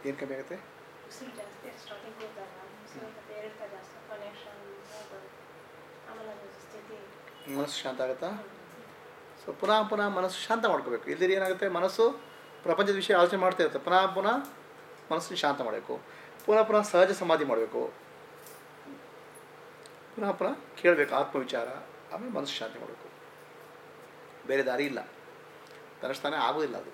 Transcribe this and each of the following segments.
ಏನು ಕಮ್ಮಿ ಆಗುತ್ತೆ ಉಸಿರು ಜಾಸ್ತಿ ಸ್ಟಾರ್ಟಿಂಗ್ ಹೋದಾಗ ಉಸಿರು ಮತ್ತೆ ಏಳ್ತಾ ಜಾಸ್ತಿ ಕನೆಕ್ಷನ್ ಹೋಗೋದು ಆಮೇಲೆ ಅದು ಸ್ಥಿತಿ ಮನಸ್ಸು ಶಾಂತ ಆಗುತ್ತಾ ಸೊ ಪುನಃ ಪುನಃ ಮನಸ್ಸು ಶಾಂತ ಮಾಡ್ಕೋಬೇಕು ಇಲ್ಲದಿರ ಏನಾಗುತ್ತೆ ಮನಸ್ಸು ಪ್ರಪಂಚದ ವಿಷಯ ಆಲೋಚನೆ ಮಾಡ್ತಾ ಇರುತ್ತೆ ಪುನಃ ಪುನಃ ಮನಸ್ಸನ್ನು ಶಾಂತ ಮಾಡಬೇಕು ಪುನಃ ಪುನಃ ಸಹಜ ಸಮಾಧಿ ಮಾಡಬೇಕು ಪುನಃ ಪುನಃ ಕೇಳಬೇಕು ಆತ್ಮವಿಚಾರ ಆಮೇಲೆ ಮನಸ್ಸು ಶಾಂತಿ ಮಾಡಬೇಕು ಬೇರೆ ದಾರಿ ಇಲ್ಲ ತನ್ನಷ್ಟಾನೆ ಆಗೋದಿಲ್ಲ ಅದು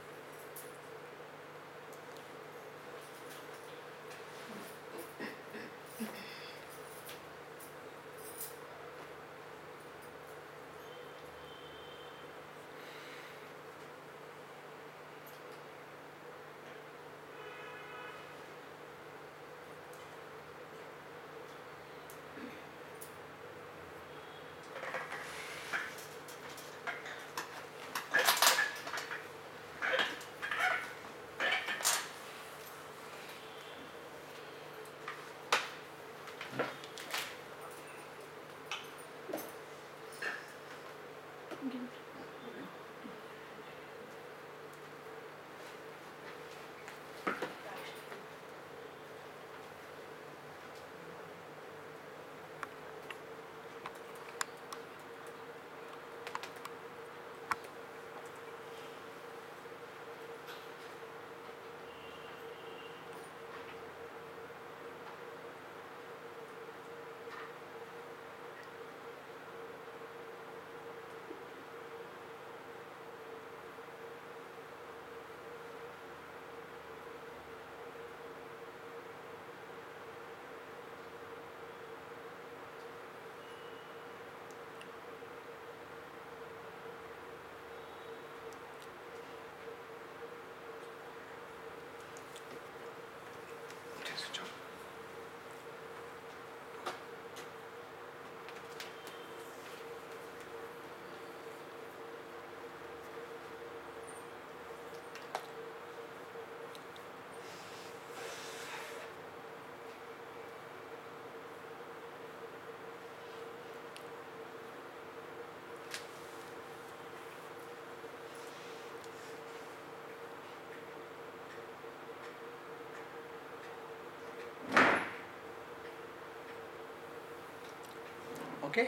ಓಕೆ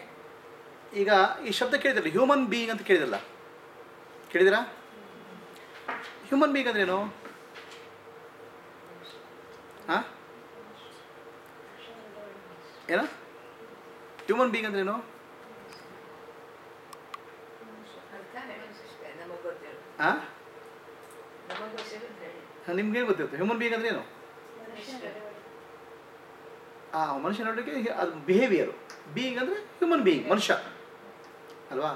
ಈಗ ಈ ಶಬ್ದ ಕೇಳಿದ್ರಲ್ಲ ಹ್ಯೂಮನ್ ಬೀಯಿಂಗ್ ಅಂತ ಕೇಳಿದ್ರಲ್ಲ ಕೇಳಿದಿರಾ ಹ್ಯೂಮನ್ ಬೀಯಿಂಗ್ ಅಂದ್ರೇನು ಹಾಂ ಏನ ಹ್ಯೂಮನ್ ಬೀಯಿಂಗ್ ಅಂದ್ರೇನು ನಮಗೆ ಗೊತ್ತಿಲ್ಲ ಹಾಂ ನಮಗೆ ಗೊತ್ತಿಲ್ಲ ಹೇಳಿ ನಿಮ್ಗೇನು ಗೊತ್ತಿರುತ್ತೆ ಹ್ಯೂಮನ್ ಬೀಯಿಂಗ್ ಅಂದ್ರೇನು ಆ ಮನುಷ್ಯ ನೋಡಲಿಕ್ಕೆ ಅದು ಬಿಹೇವಿಯರು ಬೀಯಿಂಗ್ ಅಂದರೆ ಹ್ಯೂಮನ್ ಬೀಯಿಂಗ್ ಮನುಷ್ಯ ಅಲ್ವಾ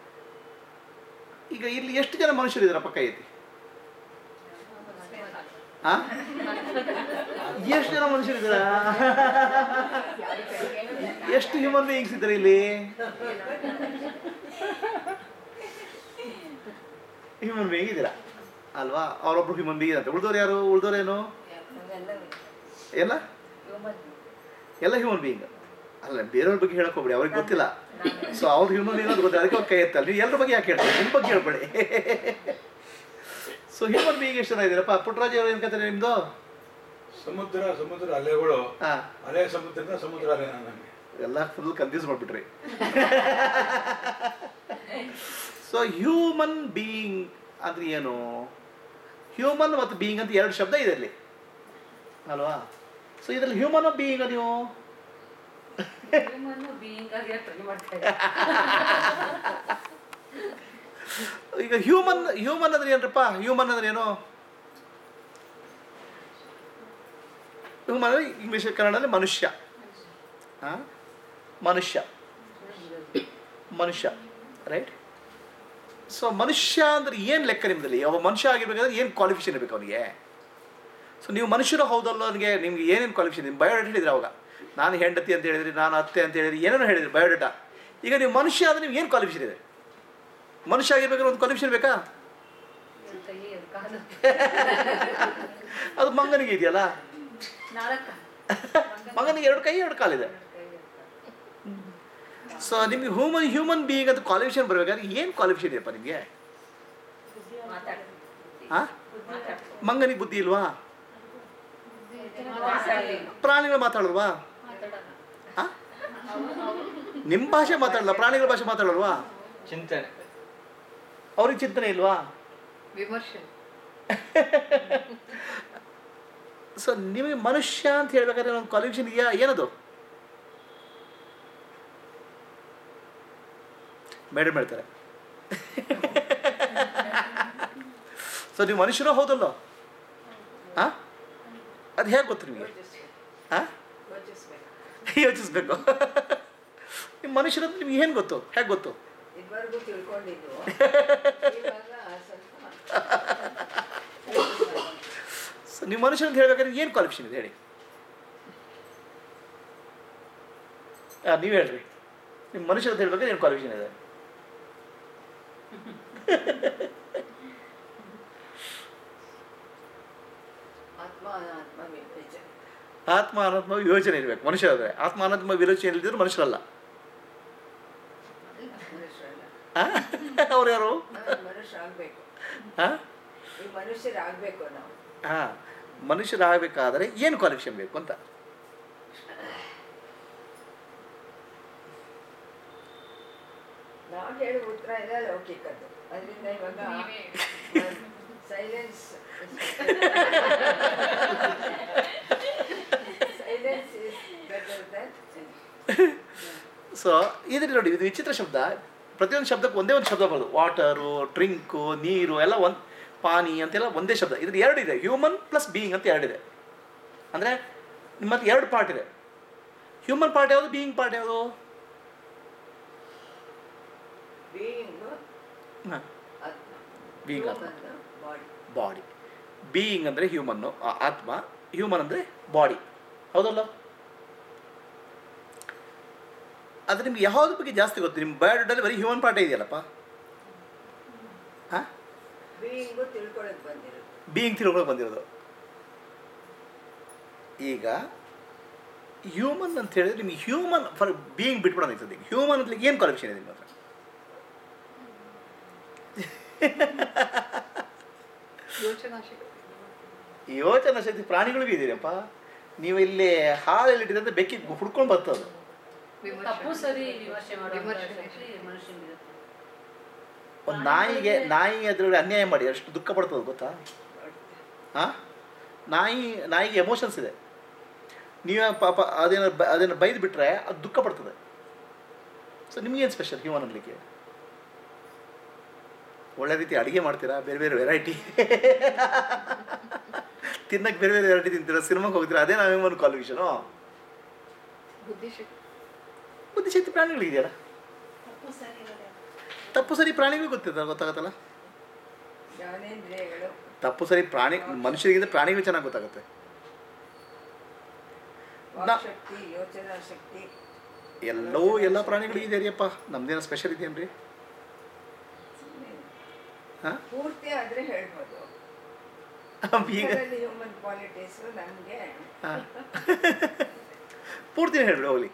ಈಗ ಇಲ್ಲಿ ಎಷ್ಟು ಜನ ಮನುಷ್ಯರಿದ್ದಾರೆ ಪಕ್ಕ ಐತಿ ಆ? ಎಷ್ಟು ಜನ ಮನುಷ್ಯರಿದ್ದೀರಾ ಎಷ್ಟು ಹ್ಯೂಮನ್ ಬೀಯಿಂಗ್ಸ್ ಇದ್ದಾರೆ ಇಲ್ಲಿ ಹ್ಯೂಮನ್ ಬೀಯಿಂಗ್ ಇದ್ದೀರಾ ಅಲ್ವಾ ಅವರೊಬ್ರು ಹ್ಯೂಮನ್ ಬೀಯಿಂಗ್ ಅಂತ ಉಳಿದವ್ರು ಯಾರು ಉಳಿದವ್ರೇನು ಎಲ್ಲ ಎಲ್ಲ ಹ್ಯೂಮನ್ ಬೀಯಿಂಗ್ ಅಲ್ಲ ಬೇರೆಯವ್ರ ಬಗ್ಗೆ ಹೇಳಕ್ ಹೋಗ್ಬೇಡಿ ಅವ್ರಿಗೆ ಗೊತ್ತಿಲ್ಲ ಸೊ ಅವ್ರು ಹ್ಯೂಮನ್ ಬೀಯಿಂಗ್ ಅಂತ ಗೊತ್ತಿಲ್ಲ ಅದಕ್ಕೆ ಅವ್ರು ಕೈ ಎತ್ತಲ್ಲ ನೀವು ಎಲ್ಲರ ಬಗ್ಗೆ ಯಾಕೆ ಹೇಳ್ತೀರಿ ನಿಮ್ಮ ಬಗ್ಗೆ ಹೇಳ್ಬೇಡಿ ಸೊ ಹ್ಯೂಮನ್ ಬೀಯಿಂಗ್ ಎಷ್ಟು ಜನ ಇದ್ದೀರಪ್ಪ ಪುಟ್ಟರಾಜ್ ಅವ್ರು ಏನು ಕತೆ ನಿಮ್ಮದು ಸಮುದ್ರ ಸಮುದ್ರ ಅಲೆಗಳು ಹಾಂ ಅಲೆ ಸಮುದ್ರದ ಸಮುದ್ರ ಅಲೆ ನನಗೆ ಎಲ್ಲ ಫುಲ್ ಕನ್ಫ್ಯೂಸ್ ಮಾಡಿಬಿಟ್ರಿ ಸೊ ಹ್ಯೂಮನ್ ಬೀಯಿಂಗ್ ಅಂದ್ರೆ ಏನು ಹ್ಯೂಮನ್ ಮತ್ತು ಬೀಯಿಂಗ್ ಅಂತ ಎರಡು ಶಬ್ದ ಇದೆ ಇಲ್ಲಿ ಅಲ್ವಾ ಸೊ ಇದರಲ್ಲಿ ಹ್ಯೂಮನ್ ಬೀಯಿಂಗ್ ನೀವು ಬೀಯಿಂಗ್ ಆಗಿ ಟ್ರೈ ಮಾಡ್ತಾ ಈಗ ಹ್ಯೂಮನ್ ಹ್ಯೂಮನ್ ಅಂದ್ರೆ ಏನ್ರಪ್ಪ ಹ್ಯೂಮನ್ ಅಂದ್ರೆ ಏನು ಹ್ಯೂಮನ್ ಅಂದ್ರೆ ಇಂಗ್ಲೀಷ್ ಕನ್ನಡದಲ್ಲಿ ಮನುಷ್ಯ ಆ? ಮನುಷ್ಯ ಮನುಷ್ಯ ರೈಟ್ ಸೊ ಮನುಷ್ಯ ಅಂದ್ರೆ ಏನು ಲೆಕ್ಕ ನಿಮ್ಮದಲ್ಲಿ ಒಬ್ಬ ಮನುಷ್ಯ ಆಗಿರ್ಬೇಕಾದ್ರೆ ಏನು ಕ್ವಾಲಿಫಿಕೇಶನ್ ಇರಬೇಕು ಅವನಿಗೆ ಸೊ ನೀವು ಮನುಷ್ಯರು ಹೌದಲ್ಲ ನನಗೆ ನಿಮ್ಗೆ ಏನೇನು ಕ್ವಾಲಿಫಿಕೇಶನ್ ನಿಮ್ಮ ಬಯೋಡೇಟಾ ಹೇಳಿದ್ರೆ ಅವಾಗ ನಾನು ಹೆಂಡತಿ ಅಂತ ಹೇಳಿದ್ರಿ ನಾನು ಅತ್ತೆ ಅಂತ ಹೇಳಿದ್ರಿ ಏನೇನೋ ಹೇಳಿದ್ರಿ ಬಯೋಡೇಟಾ ಈಗ ನೀವು ಮನುಷ್ಯ ಆದರೆ ನಿಮ್ಗೆ ಏನು ಕ್ವಾಲಿಫಿಕೇಶನ್ ಇದೆ ಮನುಷ್ಯ ಆಗಿರ್ಬೇಕಾದ್ರೆ ಒಂದು ಕ್ವಾಲಿಫಿಕೇಶನ್ ಬೇಕಾ ಕೈ ಅದು ಕಾಲು ಅದು ಮಂಗನಿಗೆ ಇದೆಯಲ್ಲ ನಾಲ್ಕ ಮಗನಿಗೆ ಎರಡು ಕೈ ಎರಡು ಕಾಲಿದೆ ಸೊ ನಿಮಗೆ ಹ್ಯೂಮನ್ ಹ್ಯೂಮನ್ ಬೀಯಿಂಗ್ ಅಂತ ಕ್ವಾಲಿಫಿಕೇಶನ್ ಬರಬೇಕಾದ್ರೆ ಏನು ಕ್ವಾಲಿಫಿಕೇಶನ್ ಇದೆಯಪ್ಪ ನಿಮಗೆ ಮಾತಾಡ ಹಾಂ ಮಂಗನಿಗೆ ಬುದ್ಧಿ ಇಲ್ವಾ ಪ್ರಾಣಿಗಳು ಮಾತಾಡಲ್ವಾ ಆ? ನಿಮ್ಮ ಭಾಷೆ ಮಾತಾಡಲ್ಲ ಪ್ರಾಣಿಗಳ ಭಾಷೆ ಮಾತಾಡಲ್ವಾ ಚಿಂತನೆ ಅವ್ರಿಗೆ ಚಿಂತನೆ ಇಲ್ವಾ ವಿಮರ್ಶೆ ಸೊ ನಿಮಗೆ ಮನುಷ್ಯ ಅಂತ ಹೇಳ್ಬೇಕಾದ್ರೆ ಒಂದು ಕ್ವಾಲಿಫಿಕೇಶನ್ ಇದೆಯಾ ಏನದು ಮೇಡಮ್ ಹೇಳ್ತಾರೆ ಸೊ ನೀವು ಮನುಷ್ಯರೋ ಹೌದಲ್ಲೋ ಆ ಅದು ಹೇಗೆ ಗೊತ್ತು ನಿಮಗೆ ಆ ಯೋಚಿಸ್ಬೇಕು ನಿಮ್ಮ ಮನುಷ್ಯರಂತ ನಿಮ್ಗೆ ಏನು ಗೊತ್ತು ಹೇಗೆ ಗೊತ್ತು ಇದುವರೆಗೂ ತಿಳ್ಕೊಂಡಿದ್ದು ಇವಾಗ ಸ್ವಲ್ಪ ಸೊ ನೀವು ಮನುಷ್ಯರು ಅಂತ ಹೇಳ್ಬೇಕಾದ್ರೆ ಏನು ಕ್ವಾಲಿಫಿಕೇಶನ್ ಇದೆ ಹೇಳಿ ಆ, ನೀವು ಹೇಳ್ರಿ ನಿಮ್ಮ ಮನುಷ್ಯರು ಅಂತ ಹೇಳ್ಬೇಕಾದ್ರೆ ಏನು ಕ್ವಾಲಿಫಿಕೇಶನ್ ಇದೆ ಆತ್ಮ ಅನಾತ್ಮ ವಿವೇಚನೆ ಆತ್ಮ ಅನಾತ್ಮ ವಿವೇಚನೆ ಇರಬೇಕು ಮನುಷ್ಯ ಆದರೆ ಆತ್ಮ ಅನಾತ್ಮ ವಿವೇಚನೆ ಇಲ್ಲದಿದ್ರು ಮನುಷ್ಯರಲ್ಲ ಅಲ್ಲ ಮನುಷ್ಯರಲ್ಲ ಆ? ಅವ್ರು ಯಾರು ನಾವು ಮನುಷ್ಯರಾಗಬೇಕು ಹಾಂ ಈ ಮನುಷ್ಯರಾಗಬೇಕು ನಾವು ಹಾಂ ಮನುಷ್ಯರಾಗಬೇಕಾದರೆ ಏನು ಕ್ವಾಲಿಫಿಕೇಶನ್ ಬೇಕು ಅಂತ ನಾವು ಹೇಳುವ ಉತ್ತರ ಎಲ್ಲ ಲೌಕಿಕದ್ದು ಅದರಿಂದ ಇವಾಗ silence silence is better than so ಇದ್ರಲ್ಲಿ ನೋಡಿ ಇದು ವಿಚಿತ್ರ ಶಬ್ದ ಪ್ರತಿಯೊಂದು ಶಬ್ದಕ್ಕೆ ಒಂದೇ ಒಂದು ಶಬ್ದ ಬರೋದು ವಾಟರು ಡ್ರಿಂಕು ನೀರು ಎಲ್ಲ ಒಂದು ಪಾನಿ ಅಂತೆಲ್ಲ ಒಂದೇ ಶಬ್ದ ಇದ್ರ ಎರಡಿದೆ ಹ್ಯೂಮನ್ ಪ್ಲಸ್ ಬೀಯಿಂಗ್ ಅಂತ ಎರಡಿದೆ ಅಂದರೆ ನಿಮ್ಮಲ್ಲಿ ಎರಡು ಪಾರ್ಟ್ ಇದೆ ಹ್ಯೂಮನ್ ಪಾರ್ಟ್ ಯಾವುದು ಬೀಯಿಂಗ್ ಪಾರ್ಟ್ ಯಾವುದು ಬೀಯಿಂಗು ಹಾಂ ಆತ್ಮ ಬೀಯಿಂಗ್ ಆತ್ಮ ಬಾಡಿ ಬಾಡಿ ಬೀಯಿಂಗ್ ಅಂದರೆ ಹ್ಯೂಮನ್ನು ಆತ್ಮ ಹ್ಯೂಮನ್ ಅಂದರೆ ಬಾಡಿ ಹೌದಲ್ಲ ಅದು ನಿಮ್ಗೆ ಯಾವ್ದ್ರ ಬಗ್ಗೆ ಜಾಸ್ತಿ ಗೊತ್ತು ನಿಮ್ಮ ಬಯೋಡೇಟಲ್ಲಿ ಬರೀ ಹ್ಯೂಮನ್ ಪಾರ್ಟೇ ಇದೆಯಲ್ಲಪ್ಪ ಹಾಂ ಬೀಯಿಂಗು ತಿಳ್ಕೊಳಕ್ ಬಂದಿರೋದು ಬೀಯಿಂಗ್ ತಿಳ್ಕೊಂಡು ಬಂದಿರೋದು ಈಗ ಹ್ಯೂಮನ್ ಅಂತ ಹೇಳಿದ್ರೆ ನಿಮಗೆ ಹ್ಯೂಮನ್ ಫಾರ್ ಬೀಯಿಂಗ್ ಬಿಟ್ಬಿಡೋಣ ಈಗ ಹ್ಯೂಮನ್ ಅಂತ ಏನು ಕ್ವಾಲಿಫಿಕೇಶನ್ ಇದೆ ನಿಮ್ಮ ಹತ್ರ ಯೋಚನಾ ಶಕ್ತಿ ಯೋಚನಾ ಶಕ್ತಿ ಪ್ರಾಣಿಗಳಿಗೂ ಇದೆಯಪ್ಪ ನೀವು ಇಲ್ಲಿ ಹಾಲಲ್ಲಿ ಇಟ್ಟಿದ್ರೆ ಬೆಕ್ಕಿ ಹುಡ್ಕೊಂಡು ಬರ್ತದೆ ತಪ್ಪು ಸರಿ ವಿಮರ್ಶೆ ವಿಮರ್ಶೆ. ಮನುಷ್ಯನಿಗೆ ಒಂದು ನಾಯಿಗೆ ನಾಯಿ ಅದ್ರಲ್ಲಿ ಅನ್ಯಾಯ ಮಾಡಿ ಅಷ್ಟು ದುಃಖ ಪಡ್ತದೆ ಗೊತ್ತಾ ಹಾಂ ನಾಯಿ ನಾಯಿಗೆ ಎಮೋಷನ್ಸ್ ಇದೆ ನೀವೇ ಪಾಪ ಅದೇನೋ ಬ- ಅದೇನೋ ಬೈದು ಬಿಟ್ರೆ ಅದು ದುಃಖ ಪಡ್ತದೆ ಸೊ ನಿಮ್ಗೇನು ಸ್ಪೆಷಲ್ ಹ್ಯೂಮನ್ ಅನ್ಲಿಕ್ಕೆ ಒಳ್ಳೆ ರೀತಿ ಅಡುಗೆ ಮಾಡ್ತೀರಾ ಬೇರೆ ಬೇರೆ ವೆರೈಟಿ ತಿನ್ನಕ್ಕೆ ಬೇರೆ ಬೇರೆ ವೆರೈಟಿ ತಿಂತೀರಾ ಸಿನಿಮಾಗೆ ಹೋಗ್ತೀರಾ ಅದೇ ನಾವು ಹ್ಯೂಮನ್ ಕ್ವಾಲಿಫಿಕೇಶನು ಬುದ್ಧಿಶಕ್ತಿ ಬುದ್ಧಿಶಕ್ತಿ ಪ್ರಾಣಿಗಳಿದೆಯಲ್ಲ ತಪ್ಪು ಸರಿ ಇರೋದೇ ತಪ್ಪು ಸರಿ ಪ್ರಾಣಿಗಳು ಗೊತ್ತಿದೆ ಗೊತ್ತಾಗತ್ತಲ್ಲ ಜ್ಞಾನೇಂದ್ರಿಯಗಳು ತಪ್ಪು ಸರಿ ಪ್ರಾಣಿ ಮನುಷ್ಯರಿಗಿಂತ ಪ್ರಾಣಿಗಳು ಚೆನ್ನಾಗಿ ಗೊತ್ತಾಗುತ್ತೆ ನಾ- ವಾಕ್ಶಕ್ತಿ ಯೋಚನಾ ಶಕ್ತಿ ಎಲ್ಲವೂ ಎಲ್ಲ ಪ್ರಾಣಿಗಳು ಇದೆಯಪ್ಪ ನಮ್ದೇನೋ ಸ್ಪೆಷಲ್ ಇದೆಯೇನ್ರಿ ಹಾಂ ಪೂರ್ತಿ ಆದ್ರೆ ಹೇಳ್ಬೋದು ಈಗ ಹ್ಯೂಮನ್ ಕ್ವಾಲಿಟೀಸ್ ನಮಗೆ ಹಾಂ ಪೂರ್ತಿನೇ ಹೇಳ್ಬಿಡಿ ಹೋಗ್ಲಿ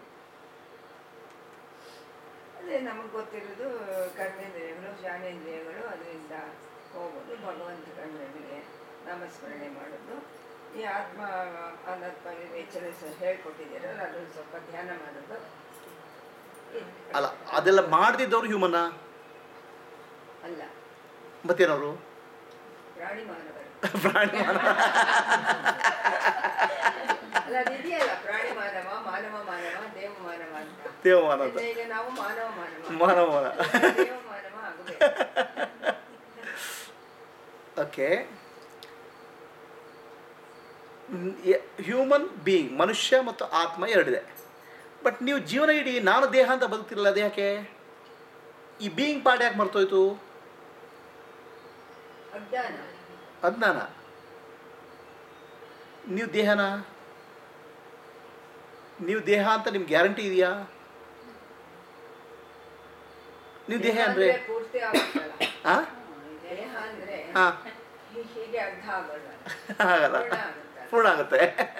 ಅದೇ ನಮಗೆ ಗೊತ್ತಿರೋದು ಕರ್ಮೇಂದ್ರಿಯಗಳು ಜ್ಞಾನೇಂದ್ರಿಯಗಳು ಅದರಿಂದ ಹೋಗೋದು ಭಗವಂತ ಕಣ್ಣನಿಗೆ ನಾಮಸ್ಮರಣೆ ಮಾಡೋದು ಈ ಆತ್ಮ ಅನಾತ್ಮ ವಿವೇಚನೆ ಸಹ ಹೇಳ್ಕೊಟ್ಟಿದ್ದೀರಲ್ಲ ಅದನ್ನು ಸ್ವಲ್ಪ ಧ್ಯಾನ ಮಾಡೋದು ಇದ್- ಅಲ್ಲ ಅದೆಲ್ಲ ಮಾಡದಿದ್ದವ್ರು ಹ್ಯೂಮನ್ನ ಅಲ್ಲ ಮತ್ತೇನವರು ಪ್ರಾಣಿ ಮಾನವರು ಪ್ರಾಣಿ ಮಾನವ. ಅಲ್ಲ ಅದಿದೆಯಲ್ಲ ಪ್ರಾಣಿ ಮಾನವ ಮಾನವ ಮಾನವ ದೇವ ಮಾನವ ಅಂತ ದೇವಮಾನ ಅಂತ ಈಗ ನಾವು ಮಾನವ ಮಾನವ ಮಾನವ ಮಾನ ದೇವ ಮಾನವ ಆಗಬೇಕು ಓಕೆ ಹ್ಯೂಮನ್ ಬೀಯಿಂಗ್ ಮನುಷ್ಯ ಮತ್ತು ಆತ್ಮ ಎರಡಿದೆ ಬಟ್ ನೀವು ಜೀವನ ಇಡೀ ನಾನು ದೇಹ ಅಂತ ಬದುಕ್ತಿರಲ್ಲ ಅದು ಯಾಕೆ ಈ ಬೀಯಿಂಗ್ ಪಾರ್ಟ್ ಯಾಕೆ ಮರ್ತೋಯ್ತು ಅಜ್ಞಾನ ಅಜ್ಞಾನ ನೀವು ದೇಹನ ನೀವು ದೇಹ ಅಂತ ನಿಮ್ಗೆ ಗ್ಯಾರಂಟಿ ಇದೆಯಾ ನೀವು ದೇಹ ಅಂದರೆ ಪೂರ್ತಿ ಆಗುತ್ತಲ್ಲ ಹಾಂ ದೇಹ ಅಂದ್ರೆ ಹಾಂ ಹೀ- ಹೀಗೆ ಅರ್ಧ ಆಗೋಲ್ಲ ಆಗಲ್ಲ ಪೂರ್ಣ ಆಗುತ್ತಲ್ಲ. ಪೂರ್ಣ ಆಗುತ್ತೆ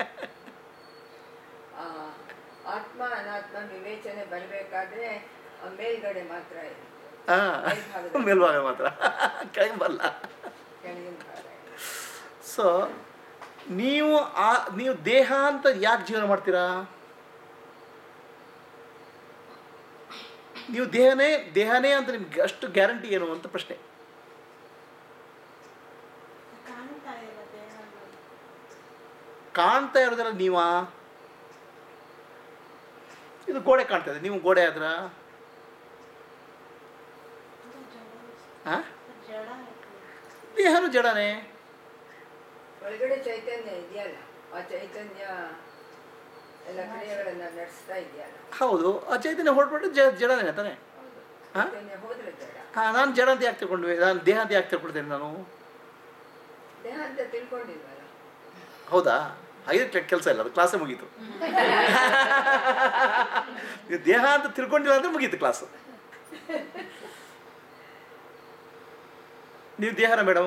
ಆ, ಆತ್ಮ ಅನಾತ್ಮ ವಿವೇಚನೆ ಬರಬೇಕಾದ್ರೆ ಮೇಲ್ಗಡೆ ಮಾತ್ರ ಇದೆ ಹಾಂ ಮೇಲ್ಭಾಗ ಮಾತ್ರ ಕೆಳಗೆ ಬರಲ್ಲ ಕೆಳಗಿನ ಭಾಗ ಇದೆ. ಸೊ ನೀವು ಆ ನೀವು ದೇಹ ಅಂತ ಯಾಕೆ ಜೀವನ ಮಾಡ್ತೀರಾ ನೀವು ದೇಹನೇ ದೇಹನೇ ಅಂತ ನಿಮ್ಗೆ ಅಷ್ಟು ಗ್ಯಾರಂಟಿ ಏನು ಅಂತ ಪ್ರಶ್ನೆ ಕಾಣ್ತಾ ಇಲ್ಲ ದೇಹ ಅನ್ನೋದು. ಕಾಣ್ತಾ ಇರೋದಲ್ಲ ನೀವಾ ಇದು ಗೋಡೆ ಕಾಣ್ತಾ ಇದೆ ನೀವು ಗೋಡೆ ಆದ್ರ ಅದು ಜಡ ಆ? ಜಡ ಆಯ್ತು. ದೇಹನೂ ಜಡನೇ ಒಳಗಡೆ ಚೈತನ್ಯ ಇದೆಯಲ್ಲ ಆ ಚೈತನ್ಯ ಎಲ್ಲ ಕ್ರಿಯೆಗಳನ್ನ ನಡೆಸ್ತಾ ಇದೆಯಲ್ಲ ಹೌದು ಆ ಚೈತನ್ಯ ಹೊರಟ್ಬಿಟ್ಟು ಜ ಜಡನೇ ತಾನೆ ಹೌದು ಹಾ? ಚೈತನ್ಯ ಹೋದ್ರೆ ಜಡ ಹಾಂ ನಾನು ಜಡ ಅಂತ ಯಾಕೆ ತಿಳ್ಕೊಂಡ್ವಿ ನಾನು ದೇಹ ಅಂತ ಯಾಕೆ ತಿಳ್ಕೊಳ್ತೇನೆ ನಾನು ದೇಹ ಅಂತ ತಿಳ್ಕೊಂಡಿಲ್ವಲ್ಲ ಹೌದಾ ಹಾಗಿದ್ರೆ ಕೆಲಸ ಇಲ್ಲ ಅದು ಕ್ಲಾಸೇ ಮುಗೀತು ನೀವು ದೇಹ ಅಂತ ತಿಳ್ಕೊಂಡಿಲ್ಲ ಅಂದ್ರೆ ಮುಗೀತು ಕ್ಲಾಸ್ ನೀವು ದೇಹನ ಮೇಡಮ್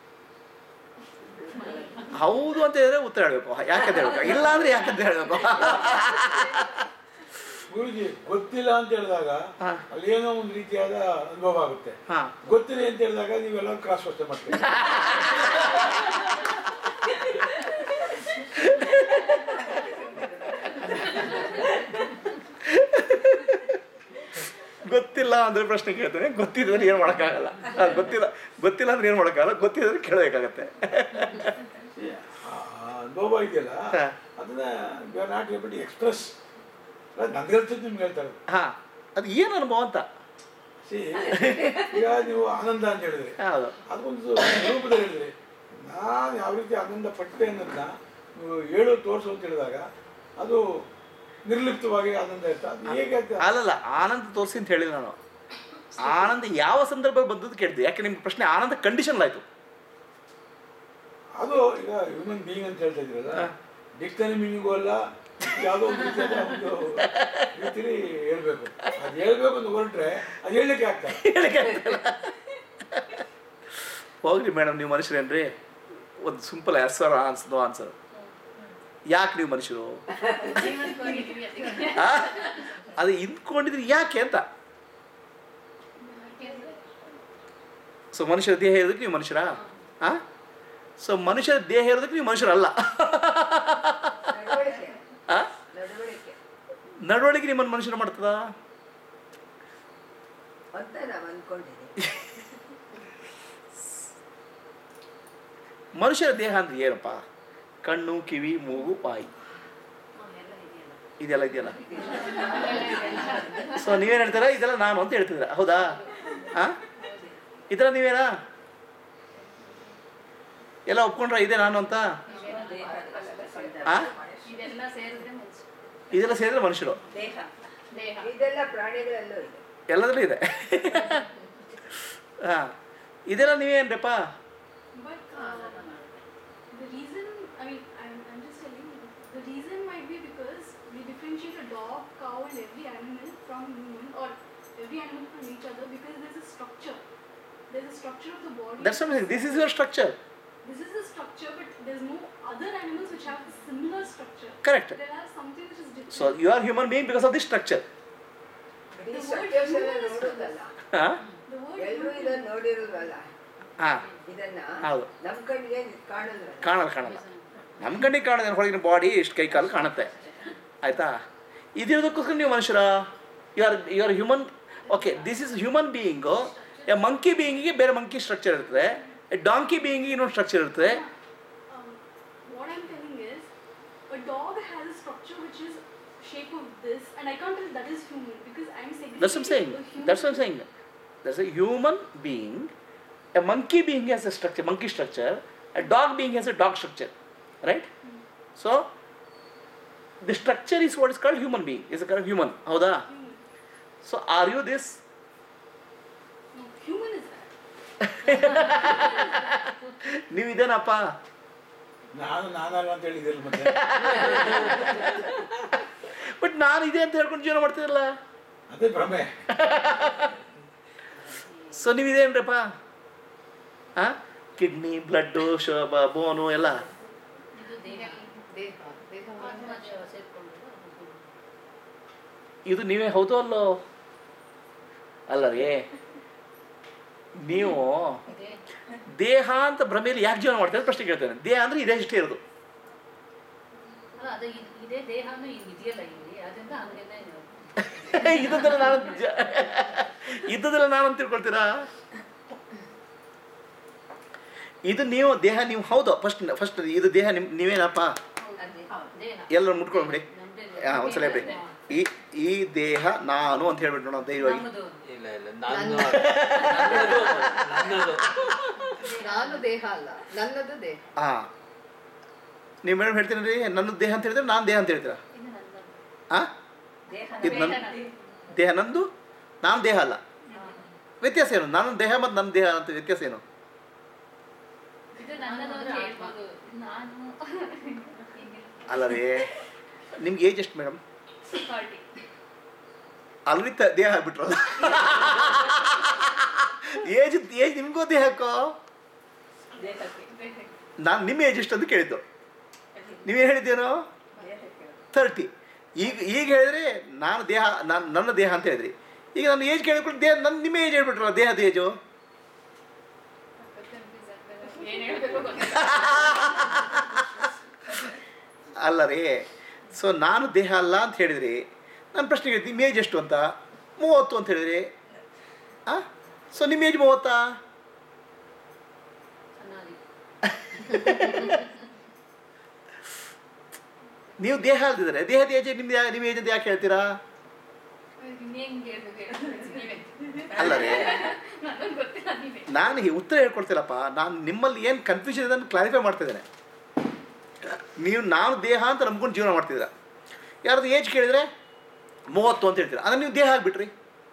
ಹೌದು ಅಂತ ಹೇಳಿದ್ರೆ ಉತ್ತರ ಹೇಳಬೇಕು ಯಾಕಂತ ಹೇಳ್ಬೇಕು ಇಲ್ಲ ಅಂದ್ರೆ ಯಾಕಂತ ಹೇಳಬೇಕು ಗುರುಜಿ ಗೊತ್ತಿಲ್ಲ ಅಂತ ಹೇಳಿದಾಗ ಹಾ. ಅಲ್ಲಿ ಏನೋ ಒಂದು ರೀತಿಯಾದ ಅನುಭವ ಆಗುತ್ತೆ ಹಾಂ ಗೊತ್ತಿದೆ ಅಂತ ಹೇಳಿದಾಗ ನೀವೆಲ್ಲ ಕ್ರಾಸ್ ವ್ಯವಸ್ಥೆ ಮಾಡ್ತೀರಿ ಗೊತ್ತಿಲ್ಲ ಅಂದ್ರೆ ಪ್ರಶ್ನೆ ಕೇಳ್ತೇನೆ ಗೊತ್ತಿದ್ರೆ ಏನು ಮಾಡೋಕ್ಕಾಗಲ್ಲ ಆ, ಗೊತ್ತಿಲ್ಲ ಗೊತ್ತಿಲ್ಲ ಅಂದ್ರೆ ಏನು ಮಾಡೋಕ್ಕಾಗಲ್ಲ ಗೊತ್ತಿದ್ರೆ ಕೇಳಬೇಕಾಗತ್ತೆ ಆ ಅನುಭವ ಇದೆಯಲ್ಲ ಹಾ. ಅದನ್ನ you are not able to express ನಂಗೆ ಹೇಳ್ತಿದ್ದು ನಿಮ್ಗೆ ಹೇಳ್ತಾರೆ ಹಾಂ ಅದು ಏನು ಅನುಭವ ಅಂತ ಸಿ ಈಗ ನೀವು ಆನಂದ ಅಂತ ಹೇಳಿದ್ರಿ ಹೌದು ಅದೊಂದು ರೂಪದಲ್ಲಿ ಹೇಳಿದ್ರಿ ನಾನು ಯಾವ ರೀತಿ ಆನಂದ ಪಟ್ಟೆ ಅನ್ನೋದನ್ನ ನೀವು ಹೇಳು ತೋರಿಸು ಅಂತ ಹೇಳಿದಾಗ ಅದು ನಿರ್ಲಿಪ್ತವಾಗಿ ಆನಂದ ಇರ್ತದೆ ಅದು ಹೇಗೆ ಅಂತ ಅಲ್ಲಲ್ಲ ಆನಂದ ತೋರಿಸಿ ಅಂತ ಹೇಳಿಲ್ಲ ನಾನು ಆನಂದ ಯಾವ ಸಂದರ್ಭದಲ್ಲಿ ಬಂದದ್ದು ಕೇಳಿದೆ ಯಾಕೆ ನಿಮ್ಗೆ ಪ್ರಶ್ನೆ ಆನಂದ ಕಂಡೀಷನ್ ಆಯಿತು ಅದು ಈಗ ಹ್ಯೂಮನ್ ಬೀಯಿಂಗ್ ಅಂತ ಹೇಳ್ತಾ ಇದ್ರಲ್ಲ ಡಿಕ್ಷನರಿ ಮೀನಿಂಗು ಅಲ್ಲ ಯಾವುದೋ ಒಂದು ರೀತಿಯಾದ ಒಂದು ರೀತಿಲಿ ಹೇಳ್ಬೇಕು ಅದು ಹೇಳ್ಬೇಕು ಅಂತ ಹೊರಟ್ರೆ ಅದು ಹೇಳಲಿಕ್ಕೆ ಆಗ್ತದೆ ಹೇಳಕ್ಕೆ ಆಗ್ತಿಲ್ಲ. ಹೋಗ್ರಿ ಮೇಡಮ್ ನೀವು ಮನುಷ್ಯರೇನ್ರಿ ಒಂದು ಸಿಂಪಲ್ ಆನ್ಸರ್ ಆನ್ಸರ್ ಆನ್ಸರ್ ಯಾಕೆ ನೀವು ಮನುಷ್ಯರು ಆ? ಅದು ಇಂದ್ಕೊಂಡಿದ್ರಿ ಯಾಕೆ ಅಂತ ಸೊ ಮನುಷ್ಯರ ದೇಹ ಇರೋದಕ್ಕೆ ನೀವು ಮನುಷ್ಯರಾ ಆ ಸೊ ಮನುಷ್ಯರ ದೇಹ ಇರೋದಕ್ಕೆ ನೀವು ಮನುಷ್ಯರಲ್ಲ ನಡವಳಿಕೆ ಆ ನಡವಳಿಕೆ ನಡವಳಿಕೆ ನಿಮ್ಮನ್ನು ಮನುಷ್ಯರು ಮಾಡ್ತದ ಅಂತ ನಾವು ಅಂದ್ಕೊಂಡಿದ್ದೀವಿ ಮನುಷ್ಯರ ದೇಹ ಅಂದ್ರೆ ಏನಪ್ಪ ಕಣ್ಣು ಕಿವಿ ಮೂಗು ಬಾಯಿ ಇದೆಲ್ಲ ಇದೆಯಲ್ಲ ಸೊ ನೀವೇನು ಹೇಳ್ತೀರಾ ಇದೆಲ್ಲ ನಾನು ಅಂತ ಹೇಳ್ತಿದ್ದೀರಾ ಹೌದಾ ಆ ಇದೆಲ್ಲ ನೀವೇನಾ ಎಲ್ಲ ಒಪ್ಕೊಂಡ್ರ ಇದೆ ನಾನು ಅಂತ ಆ ಇದೆಲ್ಲ ಸೇರಿದ್ರೆ ಮನ್ಸು ಇದೆಲ್ಲ ಸೇರಿದ್ರೆ ಮನುಷ್ಯರು ದೇಹ ದೇಹ ಇದೆಲ್ಲ ಪ್ರಾಣಿಗಳಲ್ಲೂ ಇದೆ ಎಲ್ಲದರಲ್ಲೂ ಇದೆ ಹಾಂ ಇದೆಲ್ಲ ನೀವೇನ್ರಪ್ಪ But uh, the reason, I mean, I'm, I'm just telling you, the reason might be because we differentiate a dog, cow, and every animal from human or every animal from each other because there's a structure. There's a structure of the body. That's something this is your structure This is the structure, but there's no other animals which have a similar structure. Correct They have something which is different. So you are human being because of this structure ಇಡೀ structures ಎಲ್ಲ ನೋಡೋದಲ್ಲ ಹಾಂ the word ಎಲ್ಲರೂ human ಇದನ್ನ ನೋಡಿರಲ್ವಲ್ಲ ಹಾಂ ಇದನ್ನ ಹೌದು. ನಮ್ಮ ಕಣ್ಣಿಗೆ ಕಾಣಲ್ವಲ್ಲ ಕಾಣಲ್ಲ ಕಾಣಲ್ಲ ನಮ್ಮ ಕಣ್ಣಿಗೆ ಕಾಣದೆ ಹೊರಗಿನ ಬಾಡಿ ಇಷ್ಟು ಕೈ ಕಾಲು ಕಾಣುತ್ತೆ ಆಯಿತಾ ಇದಿರೋದಕ್ಕೋಸ್ಕರ ನೀವು ಮನುಷ್ಯರ you are you are human okay this is human being monkey ಬೀಯಿಂಗಿಗೆ ಬೇರೆ ಮಂಕಿ ಸ್ಟ್ರಕ್ಚರ್ ಇರ್ತದೆ ಡಾಂಕಿ ಬೀಯಿಂಗಿಗೆ ಇನ್ನೊಂದು ಸ್ಟ್ರಕ್ಚರ್ ಇರ್ತದೆ um, what I'm telling is, a dog has a structure which is shape of this, and I can't tell that is human because I'm segregating That's what I'm saying. a human. That's what I'm saying. There's a human being, a monkey being has a structure, monkey structure, a dog being has a dog structure, right? So, the structure is what is called human being, is a kind of human. ಹೌದಾ Human. So, are you this? No, human is that. ನೀವು ಇದೇನಪ್ಪ ನಾನು ನಾನಲ್ಲ ಅಂತ ಹೇಳಿದಿಲ್ಲ ಮತ್ತೆ but ನಾನು ಇದೆ ಅಂತ ಹೇಳ್ಕೊಂಡು ಜೀವನ ಮಾಡ್ತಿರಲ್ಲ ಅದೇ ಭ್ರಮೆ ಸೊ ನೀವು ಇದೇನ್ರಪ್ಪ ಹಾಂ ಕಿಡ್ನಿ ಬ್ಲಡ್ಡು ಶ ಬೋನು ಎಲ್ಲ ಇದು ದೇಹ ದೇಹ ದೇಹ ಆತ್ಮ ಸೇರ್ಕೊಂಡು ಇದು ನೀವೇ ಹೌದು ಅಲ್ಲೋ ಅಲ್ಲ ರೀ ನೀವು ದೇಹ ದೇಹ ಅಂತ ಭ್ರಮೆಯಲ್ಲಿ ಯಾಕೆ ಜೀವನ ಮಾಡ್ತಾರೆ ಪ್ರಶ್ನೆ ಕೇಳ್ತೇನೆ ದೇಹ ಅಂದ್ರೆ ಇದೇ ಇಷ್ಟೇ ಇರೋದು ಅದು ಇದ್- ಇದೇ ದೇಹನೂ ಇಲ್ಲಿ ಇದೆಯಲ್ಲ ಇಲ್ಲಿ ಅದರಿಂದ ಹಂಗೇನೆ ಇದ್ದದಲ್ಲ ನಾನು ಜ- ಇದ್ದದಲ್ಲ ನಾನು ಅಂತ ತಿಳ್ಕೊಳ್ತೀರಾ ಇದು ನೀವು ದೇಹ ನೀವು ಹೌದು ಫಸ್ಟ್ ಫಸ್ಟ್ ಇದು ದೇಹ ನಿಮ್ ನೀವೇನಪ್ಪ ದೇಹ ಎಲ್ಲರೂ ಮುಟ್ಕೊಂಡ್ಬಿಡಿ ನಮ್ದೇ ಹಾಂ ಒಂದ್ಸಲ ಬಿಡಿ ಈ ಈ ದೇಹ ನಾನು ಅಂತ ಹೇಳ್ಬಿಟ್ಟು ನೋಡೋಣ ಧೈರ್ಯವಾಗಿ ನಮ್ಮದು ಇಲ್ಲ ಇಲ್ಲ ನಾನು ನನ್ನದು ನನ್ನದು ನಾನು ದೇಹ ಅಲ್ಲ ನನ್ನದು ದೇಹ ಹಾಂ ನೀವು ಮೇಡಮ್ ಹೇಳ್ತೀರಿ ನನ್ನ ದೇಹ ಅಂತ ಹೇಳಿದ್ರೆ ನಾನು ದೇಹ ಅಂತ ಹೇಳ್ತೀರಾ ಇದು ನನ್ನದು ಹಾಂ ಇದು ನನ್ನ ದೇಹ ನಂದು ನಾನು ದೇಹ ಅಲ್ಲ ವ್ಯತ್ಯಾಸ ಏನು ನಾನು ದೇಹ ಮತ್ತು ನನ್ನ ದೇಹ ಅಂತ ವ್ಯತ್ಯಾಸ ಏನು ಇದು ನನ್ನದು ಅಂತ ಹೇಳ್ಬೋದು ನಾನು ಅಲ್ಲ ರೀ ನಿಮ್ಗೆ ಏಜ್ ಎಷ್ಟು ಮೇಡಮ್ ಫಾರ್ಟಿ ಆಲ್ರೆಡಿ ತ ದೇಹ ಆಗ್ಬಿಟ್ರಲ್ಲ ಏಜ್ ಏಜ್ ನಿಮಗೂ ದೇಹಕ್ಕೋ ನಾನು ನಿಮ್ಮ ಏಜ್ ಎಷ್ಟು ಅಂತ ಕೇಳಿದ್ದು ನೀವೇನು ಹೇಳಿದ್ದೇನೋ ತರ್ಟಿ ಈಗ ಈಗ ಹೇಳಿದ್ರೆ ನಾನು ದೇಹ ನಾನು ನನ್ನ ದೇಹ ಅಂತ ಹೇಳಿದ್ರಿ ಈಗ ನನ್ನ ಏಜ್ ಕೇಳಿದ್ಕೊಂಡು ದೇಹ ನನ್ನ ನಿಮ್ಮ ಏಜ್ ಹೇಳ್ಬಿಟ್ರಲ್ಲ ದೇಹದ ಏಜು ಏನು ಹೇಳಬೇಕು ಗೊತ್ತಿಲ್ಲ ಅಲ್ಲ ರೀ ಸೊ ನಾನು ದೇಹ ಅಲ್ಲ ಅಂತ ಹೇಳಿದ್ರಿ ನಾನು ಪ್ರಶ್ನೆ ಕೇಳ್ತೀನಿ ನಿಮ್ಮ ಏಜ್ ಎಷ್ಟು ಅಂತ ಮೂವತ್ತು ಅಂತ ಹೇಳಿದ್ರಿ ಹಾಂ ಸೊ ನಿಮ್ಮ ಏಜ್ ಮೂವತ್ತಾ ಅನಾದಿ ನೀವು ದೇಹ ಅಲ್ದಿದ್ರೆ ದೇಹದ ಏಜ್ ನಿಮ್ದು ಯಾ ನಿಮ್ಮ ಏಜ್ ಅಂತ ಯಾಕೆ ಹೇಳ್ತೀರಾ ಇನ್ನೇನು ಹೇಳ್ಬೇಕು ನೀವೇ ಅಲ್ಲ ರೀ ನನಗೆ ಗೊತ್ತಿಲ್ಲ ನೀವೇ ನಾನು ಈ ಉತ್ತರ ಹೇಳ್ಕೊಡ್ತೀರಪ್ಪ ನಾನು ನಿಮ್ಮಲ್ಲಿ ಏನು ಕನ್ಫ್ಯೂಷನ್ ಇದೆ ಕ್ಲಾರಿಫೈ ಮಾಡ್ತಿದ್ದೇನೆ ನೀವು ನಾನು ದೇಹ ಅಂತ ನಂಬ್ಕೊಂಡು ಜೀವನ ಮಾಡ್ತಿದ್ದೀರ ಯಾರ್ದು ಏಜ್ ಕೇಳಿದರೆ ಮೂವತ್ತು ಅಂತ ಹೇಳ್ತೀರಾ ಅದನ್ನು ನೀವು ದೇಹ ಆಗಿಬಿಟ್ರಿ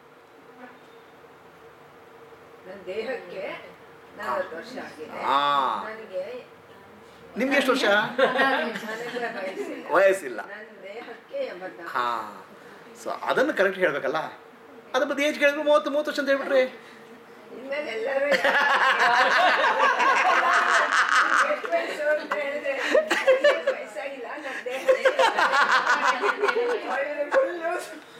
ನನ್ನ ದೇಹಕ್ಕೆ ನಲವತ್ತು ವರ್ಷ ಆಗಿದೆ ಆ. ನನಗೆ ನಿಮ್ಗೆ ಎಷ್ಟು ವರ್ಷ ನನಗೆ ವಯಸ್ಸಿಲ್ಲ ವಯಸ್ಸಿಲ್ಲ ನನ್ನ ದೇಹಕ್ಕೆ ಎಂಬತ್ನಾಲ್ಕು ಹಾಂ ಸೊ ಅದನ್ನು ಕರೆಕ್ಟ್ ಹೇಳಬೇಕಲ್ಲ ಅದ್ರ ಬಗ್ಗೆ ಏಜ್ ಕೇಳಿದ್ರು ಮೂವತ್ತು ಮೂವತ್ತು ವರ್ಷ ಅಂತ ಹೇಳ್ಬಿಟ್ರಿ ಇನ್ಮೇಲೆ ಎಲ್ಲರೂ ಎಷ್ಟು ವಯಸ್ಸು ಅಂತ ಹೇಳಿದ್ರೆ ನನಗೆ ವಯಸ್ಸಾಗಿಲ್ಲ ನನ್ನ ದೇಹ ಫುಲ್ಲು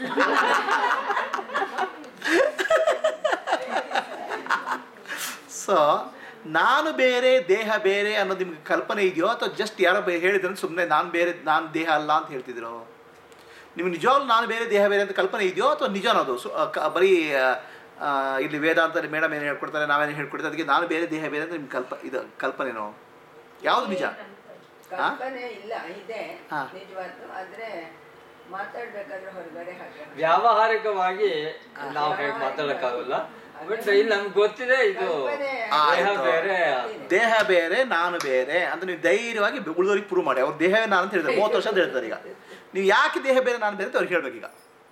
ಸೊ ನಾನು ಬೇರೆ ದೇಹ ಬೇರೆ ಅನ್ನೋದು ನಿಮ್ಗೆ ಕಲ್ಪನೆ ಇದೆಯೋ ಅಥವಾ ಜಸ್ಟ್ ಯಾರೋ ಬೇ ಹೇಳಿದ್ರೆ ಸುಮ್ಮನೆ ನಾನು ಬೇರೆ ನಾನು ದೇಹ ಅಲ್ಲ ಅಂತ ಹೇಳ್ತಿದ್ರು ನಿಮ್ಗೆ ನಿಜವಾಗ್ಲೂ ನಾನು ಬೇರೆ ದೇಹ ಬೇರೆ ಅಂತ ಕಲ್ಪನೆ ಇದೆಯೋ ಅಥವಾ ನಿಜನದು ಸು ಆ, ಕ- ಬರೀ ಆ, ಆ, ಇಲ್ಲಿ ವೇದಾಂತ ಮೇಡಮ್ ಏನು ಹೇಳ್ಕೊಡ್ತಾರೆ ನಾವೇನು ಹೇಳ್ಕೊಡ್ತಾರೆ ಅದಕ್ಕೆ ನಾನು ಬೇರೆ ದೇಹ ಬೇರೆ ಅಂತ ನಿಮ್ಗೆ ಕಲ್ಪ ಇದು ಕಲ್ಪನೆನೋ ಯಾವುದು ನಿಜ ಕಲ್ಪನೆ ಇಲ್ಲ ಇದೆ ಹಾ. ನಿಜವಾದ್ದು ಆದ್ರೆ ಮಾತಾಡ್ಬೇಕಾದ್ರೆ ಹೊರಗಡೆ ಹಾಗೆ ವ್ಯಾವಹಾರಿಕವಾಗಿ ನಾವು ಹೇಗೆ ಮಾತಾಡಕ್ಕಾಗಲ್ಲ ಬಟ್ ಇಲ್ಲಿ ನಮ್ಗೆ ಗೊತ್ತಿದೆ ಇದು ಕಲ್ಪನೆ ದೇಹ ಆಯ್ತು. ಬೇರೆ ದೇಹ ಬೇರೆ ನಾನು ಬೇರೆ ಅಂತ ನೀವು ಧೈರ್ಯವಾಗಿ ಉಳಿದವ್ರಿಗೆ ಪ್ರೂವ್ ಮಾಡಿ ಅವ್ರ ದೇಹವೇ ನಾನು ಅಂತ ಹೇಳ್ತಾರೆ ಮೂವತ್ತು ವರ್ಷ ಅಂತ ಹೇಳ್ತಾರೆ ಈಗ ನೀವು ಯಾಕೆ ದೇಹ ಬೇರೆ ನಾನು ಬೇರೆ ಅಂತ ಅವ್ರಿಗೆ ಹೇಳ್ಬೇಕೀಗ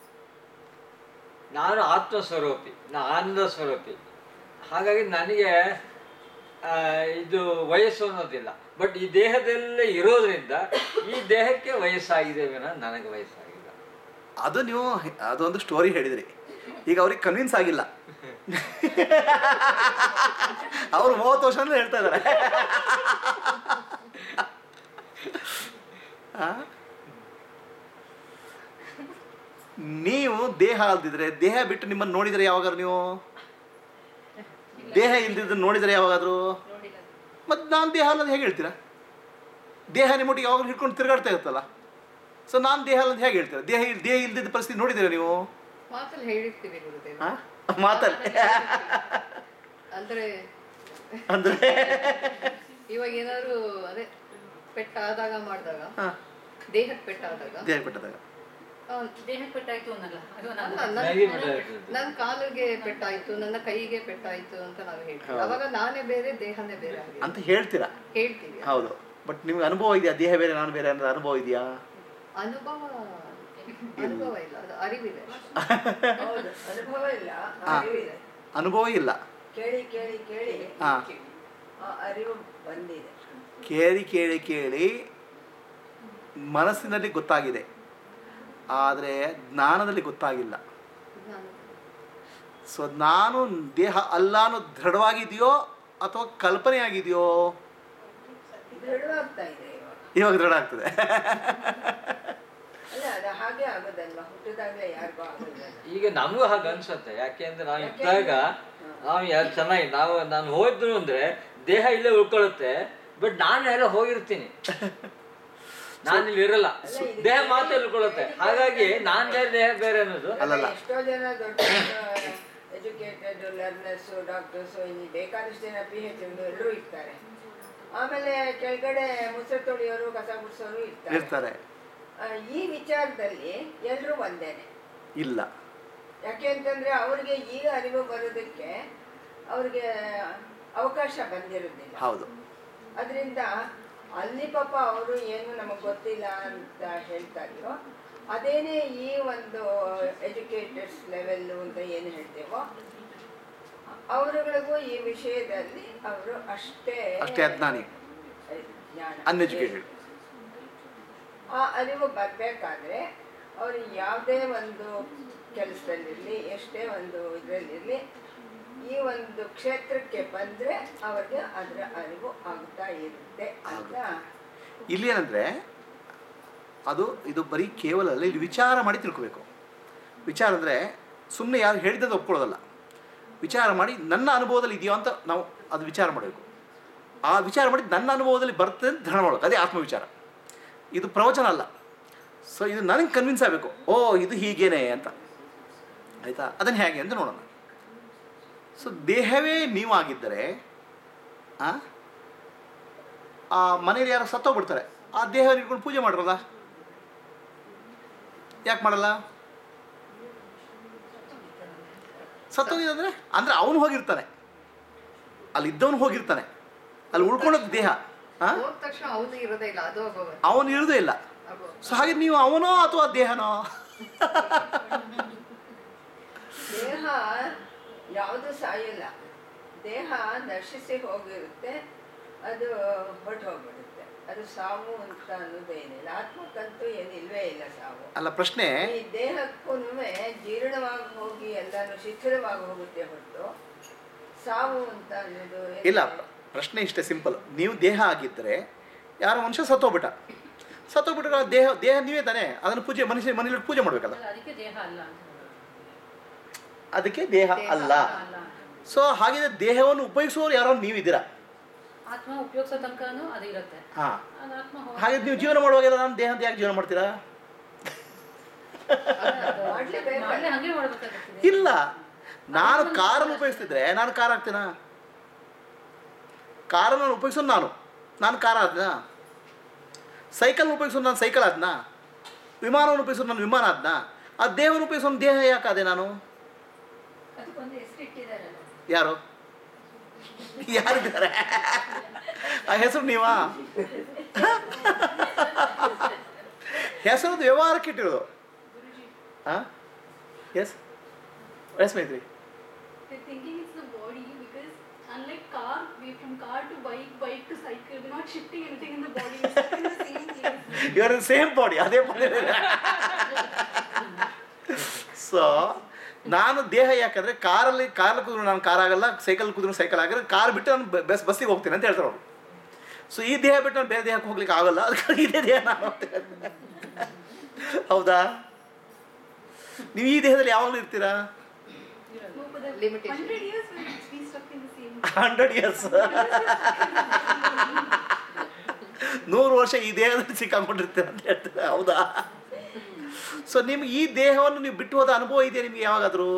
ನಾನು ಆತ್ಮ ಸ್ವರೂಪಿ ನಾನು ಆನಂದ ಸ್ವರೂಪಿ ಹಾಗಾಗಿ ನನಗೆ ಆ, ಇದು ವಯಸ್ಸು ಅನ್ನೋದಿಲ್ಲ ಬಟ್ ಈ ದೇಹದಲ್ಲೇ ಇರೋದ್ರಿಂದ ಈ ದೇಹಕ್ಕೆ ವಯಸ್ಸಾಗಿದೆ ವಿನ ನನಗೆ ವಯಸ್ಸಾಗಿಲ್ಲ ಅದು ನೀವು ಅದೊಂದು ಸ್ಟೋರಿ ಹೇಳಿದ್ರಿ ಈಗ ಅವ್ರಿಗೆ ಕನ್ವಿನ್ಸ್ ಆಗಿಲ್ಲ ಅವ್ರು ಮೂವತ್ತು ವರ್ಷ ಅಂತ ಹೇಳ್ತಾ ಇದ್ದಾರೆ ಆ? ನೀವು ದೇಹ ಅಲ್ದಿದ್ರೆ ದೇಹ ಬಿಟ್ಟು ನಿಮ್ಮನ್ನು ನೋಡಿದ್ರೆ ಯಾವಾಗಾದ್ರು ನೀವು ದೇಹ ಇಲ್ದಿದ್ದು ನೋಡಿದ್ರೆ ಯಾವಾಗಾದ್ರು ನೋಡಿಲ್ಲ ಮತ್ತೆ ನಾನು ದೇಹ ಅಲ್ಲ ಅಂತ ಹೇಗೆ ಹೇಳ್ತೀರಾ ದೇಹ ನಿಮ್ಮೊಟ್ಟಿಗೆ ಯಾವಾಗಲೂ ಹಿಡ್ಕೊಂಡು ತಿರುಗಾಡ್ತಾ ಇರುತ್ತಲ್ಲ ಸೊ ನಾನು ದೇಹ ಅಲ್ಲ ಅಂತ ಹೇಗೆ ಹೇಳ್ತೀರಾ ದೇಹ ಇಲ್- ದೇಹ ಇಲ್ದಿದ್ದ ಪರಿಸ್ಥಿತಿ ನೋಡಿದ್ದೀರಾ ನೀವು ಮಾತಲ್ಲಿ ಹೇಳಿರ್ತೀವಿ ಗುರುದೇವ ಆ? ಮಾತಲ್ಲಿ ಅಂದ್ರೆ ಅಂದ್ರೆ ಇವಾಗ ಏನಾದ್ರು ಅದೇ ಪೆಟ್ಟಾದಾಗ ಮಾಡಿದಾಗ ಹಾಂ ದೇಹಕ್ಕೆ ಪೆಟ್ಟಾದಾಗ ದೇಹ ಬಿಟ್ಟದಾಗ ದೇಹಕ್ಕೆ ಪೆಟ್ಟಾಯ್ತು ಅನ್ನಲ್ಲ ಅದು ಅಲ್ಲ, ನನ್ನ ನನ್ನ- ನನಗೆ ಬಿಟ್ಟಾಯ್ತು. ನನ್ನ ಕಾಲಿಗೆ ಪೆಟ್ಟಾಯ್ತು ನನ್ನ ಕೈಗೆ ಪೆಟ್ಟಾಯ್ತು ಅಂತ ನಾವು ಹೇಳ್ತೀವಿ ಅವಾಗ ನಾನೇ ಬೇರೆ ದೇಹನೇ ಬೇರೆ ಆಗಿದೆ ಅಂತ ಹೇಳ್ತೀರಾ ಹೇಳ್ತೀವಿ ಹೌದು ಬಟ್ ನಿಮ್ಗೆ ಅನುಭವ ಇದೆಯಾ ದೇಹ ಬೇರೆ ನಾನು ಬೇರೆ ಅನ್ನೋದು ಅನುಭವ ಇದೆಯಾ ಅನುಭವ ಅನುಭವ ಇಲ್ಲ ಅದು ಅರಿವಿದೆ ಹೌದು ಅನುಭವ ಇಲ್ಲ ಹಾ. ಅರಿವಿದೆ ಅನುಭವ ಇಲ್ಲ ಕೇಳಿ ಕೇಳಿ ಕೇಳಿ ಹಾ. ಆ ಅರಿವು ಬಂದಿದೆ ಕೇಳಿ ಕೇಳಿ ಕೇಳಿ ಮನಸ್ಸಿನಲ್ಲಿ ಗೊತ್ತಾಗಿದೆ ಆದರೆ ಜ್ಞಾನದಲ್ಲಿ ಗೊತ್ತಾಗಿಲ್ಲ ನಾನು ಸೊ ನಾನು ದೇಹ ಅಲ್ಲ ಅನ್ನೋ ದೃಢವಾಗಿದೆಯೋ ಅಥವಾ ಕಲ್ಪನೆ ಆಗಿದೆಯೋ ದೃಢವಾಗ್ತಾ ಇದೆ ಇವಾಗ ಇವಾಗ ದೃಢ ಆಗ್ತದೆ ಅಲ್ಲ ಅದು ಹಾಗೆ ಆಗೋದಲ್ವಾ ಹುಟ್ಟಿದಾಗಲೇ ಯಾರಿಗೂ ಆಗೋದಿಲ್ಲ ಈಗ ನಮಗೂ ಹಾಗೆ ಅನ್ಸುತ್ತೆ ಯಾಕೆಂದ್ರೆ ನಾವು ಇದ್ದಾಗ ನಾವು ಯಾರು ಚೆನ್ನಾಗಿ ನಾವು ನಾನು ಹೋದ್ರು ಅಂದ್ರೆ ದೇಹ ಇಲ್ಲೇ ಉಳ್ಕೊಳ್ಳುತ್ತೆ ಬಟ್ ನಾನು ಎಲ್ಲ ಹೋಗಿರ್ತೀನಿ ನಾನಿಲ್ಲಿ ಇರಲ್ಲ ದೇಹ ಮಾತ್ರ ತಿಳ್ಕೊಳ್ಳುತ್ತೆ ಹಾಗಾಗಿ ನಾನ್ ಬೇರೆ ದೇಹ ಬೇರೆ ಅನ್ನೋದು ಅಲ್ಲಲ್ಲ. ಎಷ್ಟೋ ಜನ ದೊಡ್ಡ ಎಜುಕೇಟೆಡ್ ಲರ್ನರ್ಸ್ ಡಾಕ್ಟರ್ಸ್ ಬೇಕಾದಷ್ಟು ಜನ ಪಿ ಎಚ್ ಎಲ್ಲರೂ ಇರ್ತಾರೆ ಆಮೇಲೆ ಕೆಳಗಡೆ ಮುಸ್ರೆ ತೊಳೆಯೋರು ಕಸ ಗುಡಿಸೋರು ಇರ್ತಾರೆ ಇರ್ತಾರೆ ಆ, ಈ ವಿಚಾರದಲ್ಲಿ ಎಲ್ಲರೂ ಒಂದೇನೆ ಇಲ್ಲ ಯಾಕೆ ಅಂತಂದ್ರೆ ಅವ್ರಿಗೆ ಈಗ ಅರಿವು ಬರೋದಕ್ಕೆ ಅವ್ರಿಗೆ ಅವಕಾಶ ಬಂದಿರೋದಿಲ್ಲ ಹೌದು ಅದರಿಂದ ಅಲ್ಲಿ ಪಾಪ ಅವರು ಏನು ನಮಗೆ ಗೊತ್ತಿಲ್ಲ ಅಂತ ಹೇಳ್ತಾ ಇದ್ರು ಅದೇನೇ ಈ ಒಂದು ಎಜುಕೇಟೆಡ್ಸ್ ಲೆವೆಲ್ಲು ಅಂತ ಏನು ಹೇಳ್ತೇವೋ ಅವರುಗಳಿಗೂ ಈ ವಿಷಯದಲ್ಲಿ ಅವರು ಅಷ್ಟೇ ಅಷ್ಟೇ ಅಜ್ಞಾನಿ ಜ್ಞಾನ ಅನ್ಎಜುಕೇಟೆಡ್ ಆ ಅರಿವು ಬರಬೇಕಾದ್ರೆ ಅವರು ಯಾವುದೇ ಒಂದು ಕೆಲಸದಲ್ಲಿರಲಿ ಎಷ್ಟೇ ಒಂದು ಇದರಲ್ಲಿರಲಿ ಈ ಒಂದು ಕ್ಷೇತ್ರಕ್ಕೆ ಬಂದರೆ ಅವ್ರಿಗೆ ಅದರ ಅರಿವು ಆಗ್ತಾ ಇರುತ್ತೆ ಅಂತ ಇಲ್ಲಿ ಏನಂದರೆ ಅದು ಇದು ಬರೀ ಕೇವಲ ಅಲ್ಲ ಇಲ್ಲಿ ವಿಚಾರ ಮಾಡಿ ತಿಳ್ಕೊಬೇಕು ವಿಚಾರ ಅಂದರೆ ಸುಮ್ಮನೆ ಯಾರು ಹೇಳಿದ್ದನ್ನು ಒಪ್ಕೊಳ್ಳೋದಲ್ಲ ವಿಚಾರ ಮಾಡಿ ನನ್ನ ಅನುಭವದಲ್ಲಿ ಇದೆಯೋ ಅಂತ ನಾವು ಅದು ವಿಚಾರ ಮಾಡಬೇಕು ಆ ವಿಚಾರ ಮಾಡಿ ನನ್ನ ಅನುಭವದಲ್ಲಿ ಬರ್ತದೆ ಅಂತ ಧ್ಯಾನ ಮಾಡಬೇಕು ಅದೇ ಆತ್ಮವಿಚಾರ ಇದು ಪ್ರವಚನ ಅಲ್ಲ ಸೊ ಇದು ನನಗೆ ಕನ್ವಿನ್ಸ್ ಆಗಬೇಕು ಓ ಇದು ಹೀಗೇನೆ ಅಂತ ಆಯಿತಾ ಅದನ್ನು ಹೇಗೆ ಅಂತ ನೋಡೋಣ ಸೊ ದೇಹವೇ ನೀವಾಗಿದ್ದರೆ ಆ ಆ ಮನೇಲಿ ಯಾರು ಸತ್ತೋಗ್ಬಿಡ್ತಾರೆ ಆ ದೇಹ ಇಟ್ಕೊಂಡು ಪೂಜೆ ಮಾಡಿರಲ್ಲ ಯಾಕೆ ಮಾಡಲ್ಲ ಸತ್ತೋಗಿದಂದ್ರೆ ಅಂದ್ರೆ ಅವನು ಹೋಗಿರ್ತಾನೆ ಅಲ್ಲಿ ಇದ್ದವನು ಹೋಗಿರ್ತಾನೆ ಅಲ್ಲಿ ಉಳ್ಕೊಂಡದ್ದು ದೇಹ ಆ ಹೋದ ತಕ್ಷಣ ಅವನು ಇರೋದೇ ಇಲ್ಲ ಅದು ಹೋಗೋದು ಅವನು ಇರೋದೇ ಇಲ್ಲ ಸೊ ಹಾಗೆ ನೀವು ಅವನೋ ಅಥವಾ ದೇಹನೋ ದೇಹ ಯಾವುದು ಸಾಯಲ್ಲ ದೇಹ ನಶಿಸಿ ಹೋಗಿರುತ್ತೆ ಅದು ಹೊರಟು ಹೋಗ್ಬಿಡುತ್ತೆ ಅದು ಸಾವು ಅಂತ ಅನ್ನೋದೇನಿಲ್ಲ ಆತ್ಮಕ್ಕಂತೂ ಏನಿಲ್ವೇ ಇಲ್ಲ ಸಾವು ಅಲ್ಲ ಪ್ರಶ್ನೆ ಈ ದೇಹಕ್ಕೂ ಜೀರ್ಣವಾಗಿ ಹೋಗಿ ಎಲ್ಲಾನು ಶಿಥಿಲವಾಗಿ ಹೋಗುತ್ತೆ ಹೊರತು ಸಾವು ಅಂತ ಅನ್ನೋದು ಏನಿಲ್ಲ. ಇಲ್ಲ ಪ್ರಶ್ನೆ ಇಷ್ಟೇ ಸಿಂಪಲ್ ನೀವು ದೇಹ ಆಗಿದ್ದರೆ ಯಾರೋ ಮನುಷ್ಯ ಸತ್ತೋಗ್ಬಿಟ್ಟ ಸತ್ತೋಗ್ಬಿಟ್ರೆ ಆ ದೇಹ ದೇಹ ನೀವೇ ತಾನೇ ಅದನ್ನು ಪೂಜೆ ಮನುಷ್ಯ ಮನೇಲಿ ಪೂಜೆ ಮಾಡಬೇಕಲ್ಲ ಅದಕ್ಕೆ ದೇಹ ಅಲ್ಲ ಅಂತ ಅದಕ್ಕೆ ದೇಹ ಅಲ್ಲ ಅಲ್ಲ ಸೊ ಹಾಗಿದ್ರೆ ದೇಹವನ್ನು ಉಪಯೋಗಿಸುವವರು ಯಾರೋ ನೀವಿದ್ದೀರಾ ಆತ್ಮ ಉಪಯೋಗಿಸೋ ತನಕನೂ ಅದು ಇರುತ್ತೆ ಹಾಂ ಅದು ಆತ್ಮ ಹೋದ- ಹಾಗೆ ನೀವು ಜೀವನ ಮಾಡುವಾಗೆಲ್ಲ ನಾನು ದೇಹ ಅಂತ ಯಾಕೆ ಜೀವನ ಮಾಡ್ತೀರಾ ಅದು ಮಾಡ್ಲೇಬೇಕು. ಮಾಡ್ಲೇ ಹಂಗೆ ಮಾಡ್ಬೇಕಾಗುತ್ತೆ ಇಲ್ಲ ನಾನು ಕಾರನ್ನು ಉಪಯೋಗಿಸ್ತಿದ್ರೆ ನಾನು ಕಾರ್ ಆಗ್ತೀನಾ ಕಾರನ್ನು ಉಪಯೋಗಿಸೋದು ನಾನು ನಾನು ಕಾರ್ ಆದ್ನ ಸೈಕಲ್ ಉಪಯೋಗಿಸೋದು ನಾನು ಸೈಕಲ್ ಆದ್ನ ವಿಮಾನವನ್ನು ಉಪಯೋಗಿಸೋದು ನಾನು ವಿಮಾನ ಆದ್ನ ಆ ದೇಹವನ್ನು ಉಪಯೋಗಿಸೋದು ದೇಹ ಯಾಕಾದೆ ನಾನು ಅದಕ್ಕೊಂದು ಹೆಸರು ಇಟ್ಟಿದ್ದಾರಲ್ಲ ಯಾರು ಯಾರಿದ್ದಾರೆ ಆ ಹೆಸರು ನೀವಾ ಹೆಸರದ್ದು ವ್ಯವಹಾರಕ್ಕೆ ಇಟ್ಟಿರೋದು ಹಾಂ ಎಸ್ ಎಸ್ ಮೈತ್ರಿ They're thinking it's the body because unlike car, we from car to bike, bike to cycle, we're not shifting anything in the body, we're stuck in the same place. ಇವರ್ same body ಅದೇ body so ನಾನು ದೇಹ ಯಾಕಂದ್ರೆ ಕಾರಲ್ಲಿ ಕಾರಲ್ಲಿ ಕೂತ್ರು ನಾನು car ಆಗಲ್ಲ ಸೈಕಲ್ ಕೂತ್ರು ಸೈಕಲ್ ಆಗಲ್ಲ ಕಾರ್ ಬಿಟ್ಟು ನಾನು ಬಸ್ ಬಸ್ಸಿಗೆ ಹೋಗ್ತೀನಿ ಅಂತ ಹೇಳ್ತಾರೆ ಅವರು ಸೊ ಈ ದೇಹ ಬಿಟ್ಟು ನಾನು ಬೇರೆ ದೇಹಕ್ಕೆ ಹೋಗ್ಲಿಕ್ಕೆ ಆಗಲ್ಲ ಅದಕ್ಕಾಗಿ ಇದೇ ದೇಹ ನಾನು ಅಂತ ಹೇಳ್ತೀನಿ. ಹೌದಾ ನೀವು ಈ ದೇಹದಲ್ಲಿ ಯಾವಾಗಲೂ ಇರ್ತೀರಾ No, for the Limitation. 100 years we'll be stuck in the same hundred years ನೂರು ವರ್ಷ ಈ ದೇಹದಲ್ಲಿ ಸಿಕ್ಕಾಕೊಂಡಿರ್ತೀರ ಅಂತ ಹೇಳ್ತಾರೆ ಹೌದಾ ಸೊ ನಿಮ್ಗೆ ಈ ದೇಹವನ್ನು ನೀವು ಬಿಟ್ಟು ಹೋದ ಅನುಭವ ಇದೆಯಾ ನಿಮ್ಗೆ ಯಾವಾಗಾದರೂ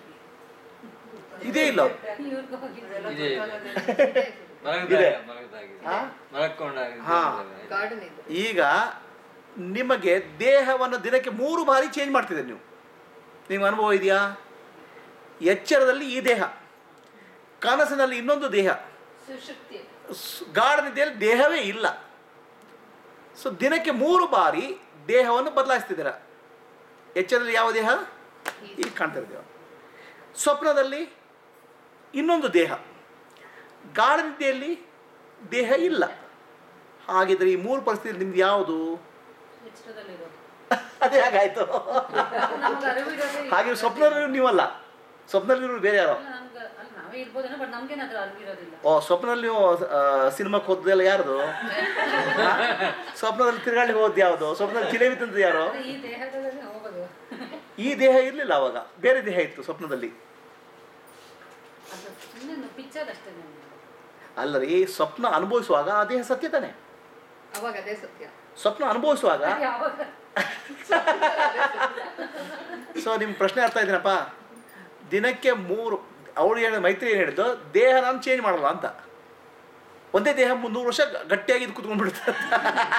ಇದೇ ಇಲ್ಲ ಇವ್ರಿಗೂ ಹೋಗಿದ್ರಲ್ಲ ಇದೆ ಇದೆ. ಮಲಗದಾಗ ಮಲಗದಾಗಿದೆ ಹಾ? ಮಲಕ್ಕೊಂಡಾಗ ಹಾ. ಗಾರ್ಡನ್ ಇದೆ ಈಗ ನಿಮಗೆ ದೇಹವನ್ನು ದಿನಕ್ಕೆ ಮೂರು ಬಾರಿ ಚೇಂಜ್ ಮಾಡ್ತಿದ್ದೀರಿ ನೀವು ನಿಮ್ಗೆ ಅನುಭವ ಇದೆಯಾ ಎಚ್ಚರದಲ್ಲಿ ಈ ದೇಹ ಕನಸಿನಲ್ಲಿ ಇನ್ನೊಂದು ದೇಹ ಸುಶಕ್ತಿ ಸ್- ಗಾಢ ನಿದ್ದೆಯಲ್ಲಿ ದೇಹವೇ ಇಲ್ಲ ಸೊ ದಿನಕ್ಕೆ ಮೂರು ಬಾರಿ ದೇಹವನ್ನು ಬದಲಾಯಿಸ್ತಿದ್ದೀರ ಎಚ್ಚರದಲ್ಲಿ ಯಾವ ದೇಹ ಈಗ ಕಾಣ್ತಾ ದೇಹ ಸ್ವಪ್ನದಲ್ಲಿ ಇನ್ನೊಂದು ದೇಹ ಗಾಢ ನಿದ್ದೆಯಲ್ಲಿ ದೇಹ ಇಲ್ಲ ಹಾಗಿದ್ರೆ ಈ ಮೂರು ಪರಿಸ್ಥಿತಿ ನಿಮ್ದು ಯಾವುದು ಎಚ್ಚರದಲ್ಲಿರೋದು ಅದೇ ಹಾಗಾಯ್ತು ನಮ್ಗೆ ಅರಿವು ಇರೋದೇ ಹಾಗೆ ಸ್ವಪ್ನದಲ್ಲಿ ನೀವಲ್ಲ ಸ್ವಪ್ನದಲ್ಲಿ ಬೇರೆ ಯಾರೋ ಅಲ್ಲ ನಮ್ಗೆ ಅಲ್ಲ ನಾವೇ ಇರ್ಬೋದೇನೋ ಬಟ್ ನಮ್ಗೇನಾದ್ರೂ ಅರಿವಿರೋದಿಲ್ಲ ಓ ಸ್ವಪ್ನದಲ್ಲಿ ನೀವು ಸಿನಿಮಾಕ್ಕೆ ಹೋದ್ದೆಲ್ಲ ಯಾರ್ದು ಹಾ? ಸ್ವಪ್ನದಲ್ಲಿ ತಿರುಗಾಳಿ ಹೋದ್ ಯಾವುದು ಸ್ವಪ್ನದಲ್ಲಿ ಜಿಲೇಬಿ ತಂದು ಯಾರು ಅದೇ ಈ ದೇಹದಲ್ಲಿ ಹೋಗೋದು ಈ ದೇಹ ಇರಲಿಲ್ಲ ಅವಾಗ ಬೇರೆ ದೇಹ ಇತ್ತು ಸ್ವಪ್ನದಲ್ಲಿ ಅದು ಸುಮ್ಮನೆ ಪಿಕ್ಚರ್ ಅಷ್ಟೇ ನಮ್ಗೆ ಅಲ್ಲರಿ ಸ್ವಪ್ನ ಅನುಭವಿಸುವಾಗ ಆ ದೇಹ ಸತ್ಯ ತಾನೆ ಅವಾಗ ಅದೇ ಸತ್ಯ ಸ್ವಪ್ನ ಅನುಭವಿಸುವಾಗ ಯಾವಾಗ ಸೊ ನಿಮ್ಮ ಪ್ರಶ್ನೆ ಅರ್ಥ ಇದ್ದೀನಪ್ಪ ದಿನಕ್ಕೆ ಮೂರು ಅವಳು ಹೇಳಿದ ಮೈತ್ರಿ ಏನು ಹೇಳಿದ್ದು ದೇಹ ನಾನು ಚೇಂಜ್ ಮಾಡಲ್ಲ ಅಂತ ಒಂದೇ ದೇಹ ಮುನ್ನೂರು ವರ್ಷ ಗಟ್ಟಿಯಾಗಿ ಇದು ಕುತ್ಕೊಂಡ್ಬಿಡುತ್ತೆ ಅಂತ.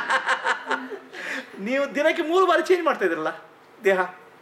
ನೀವು ದಿನಕ್ಕೆ ಮೂರು ಬಾರಿ ಚೇಂಜ್ ಮಾಡ್ತಾ ಇದ್ರಲ್ಲ ದೇಹ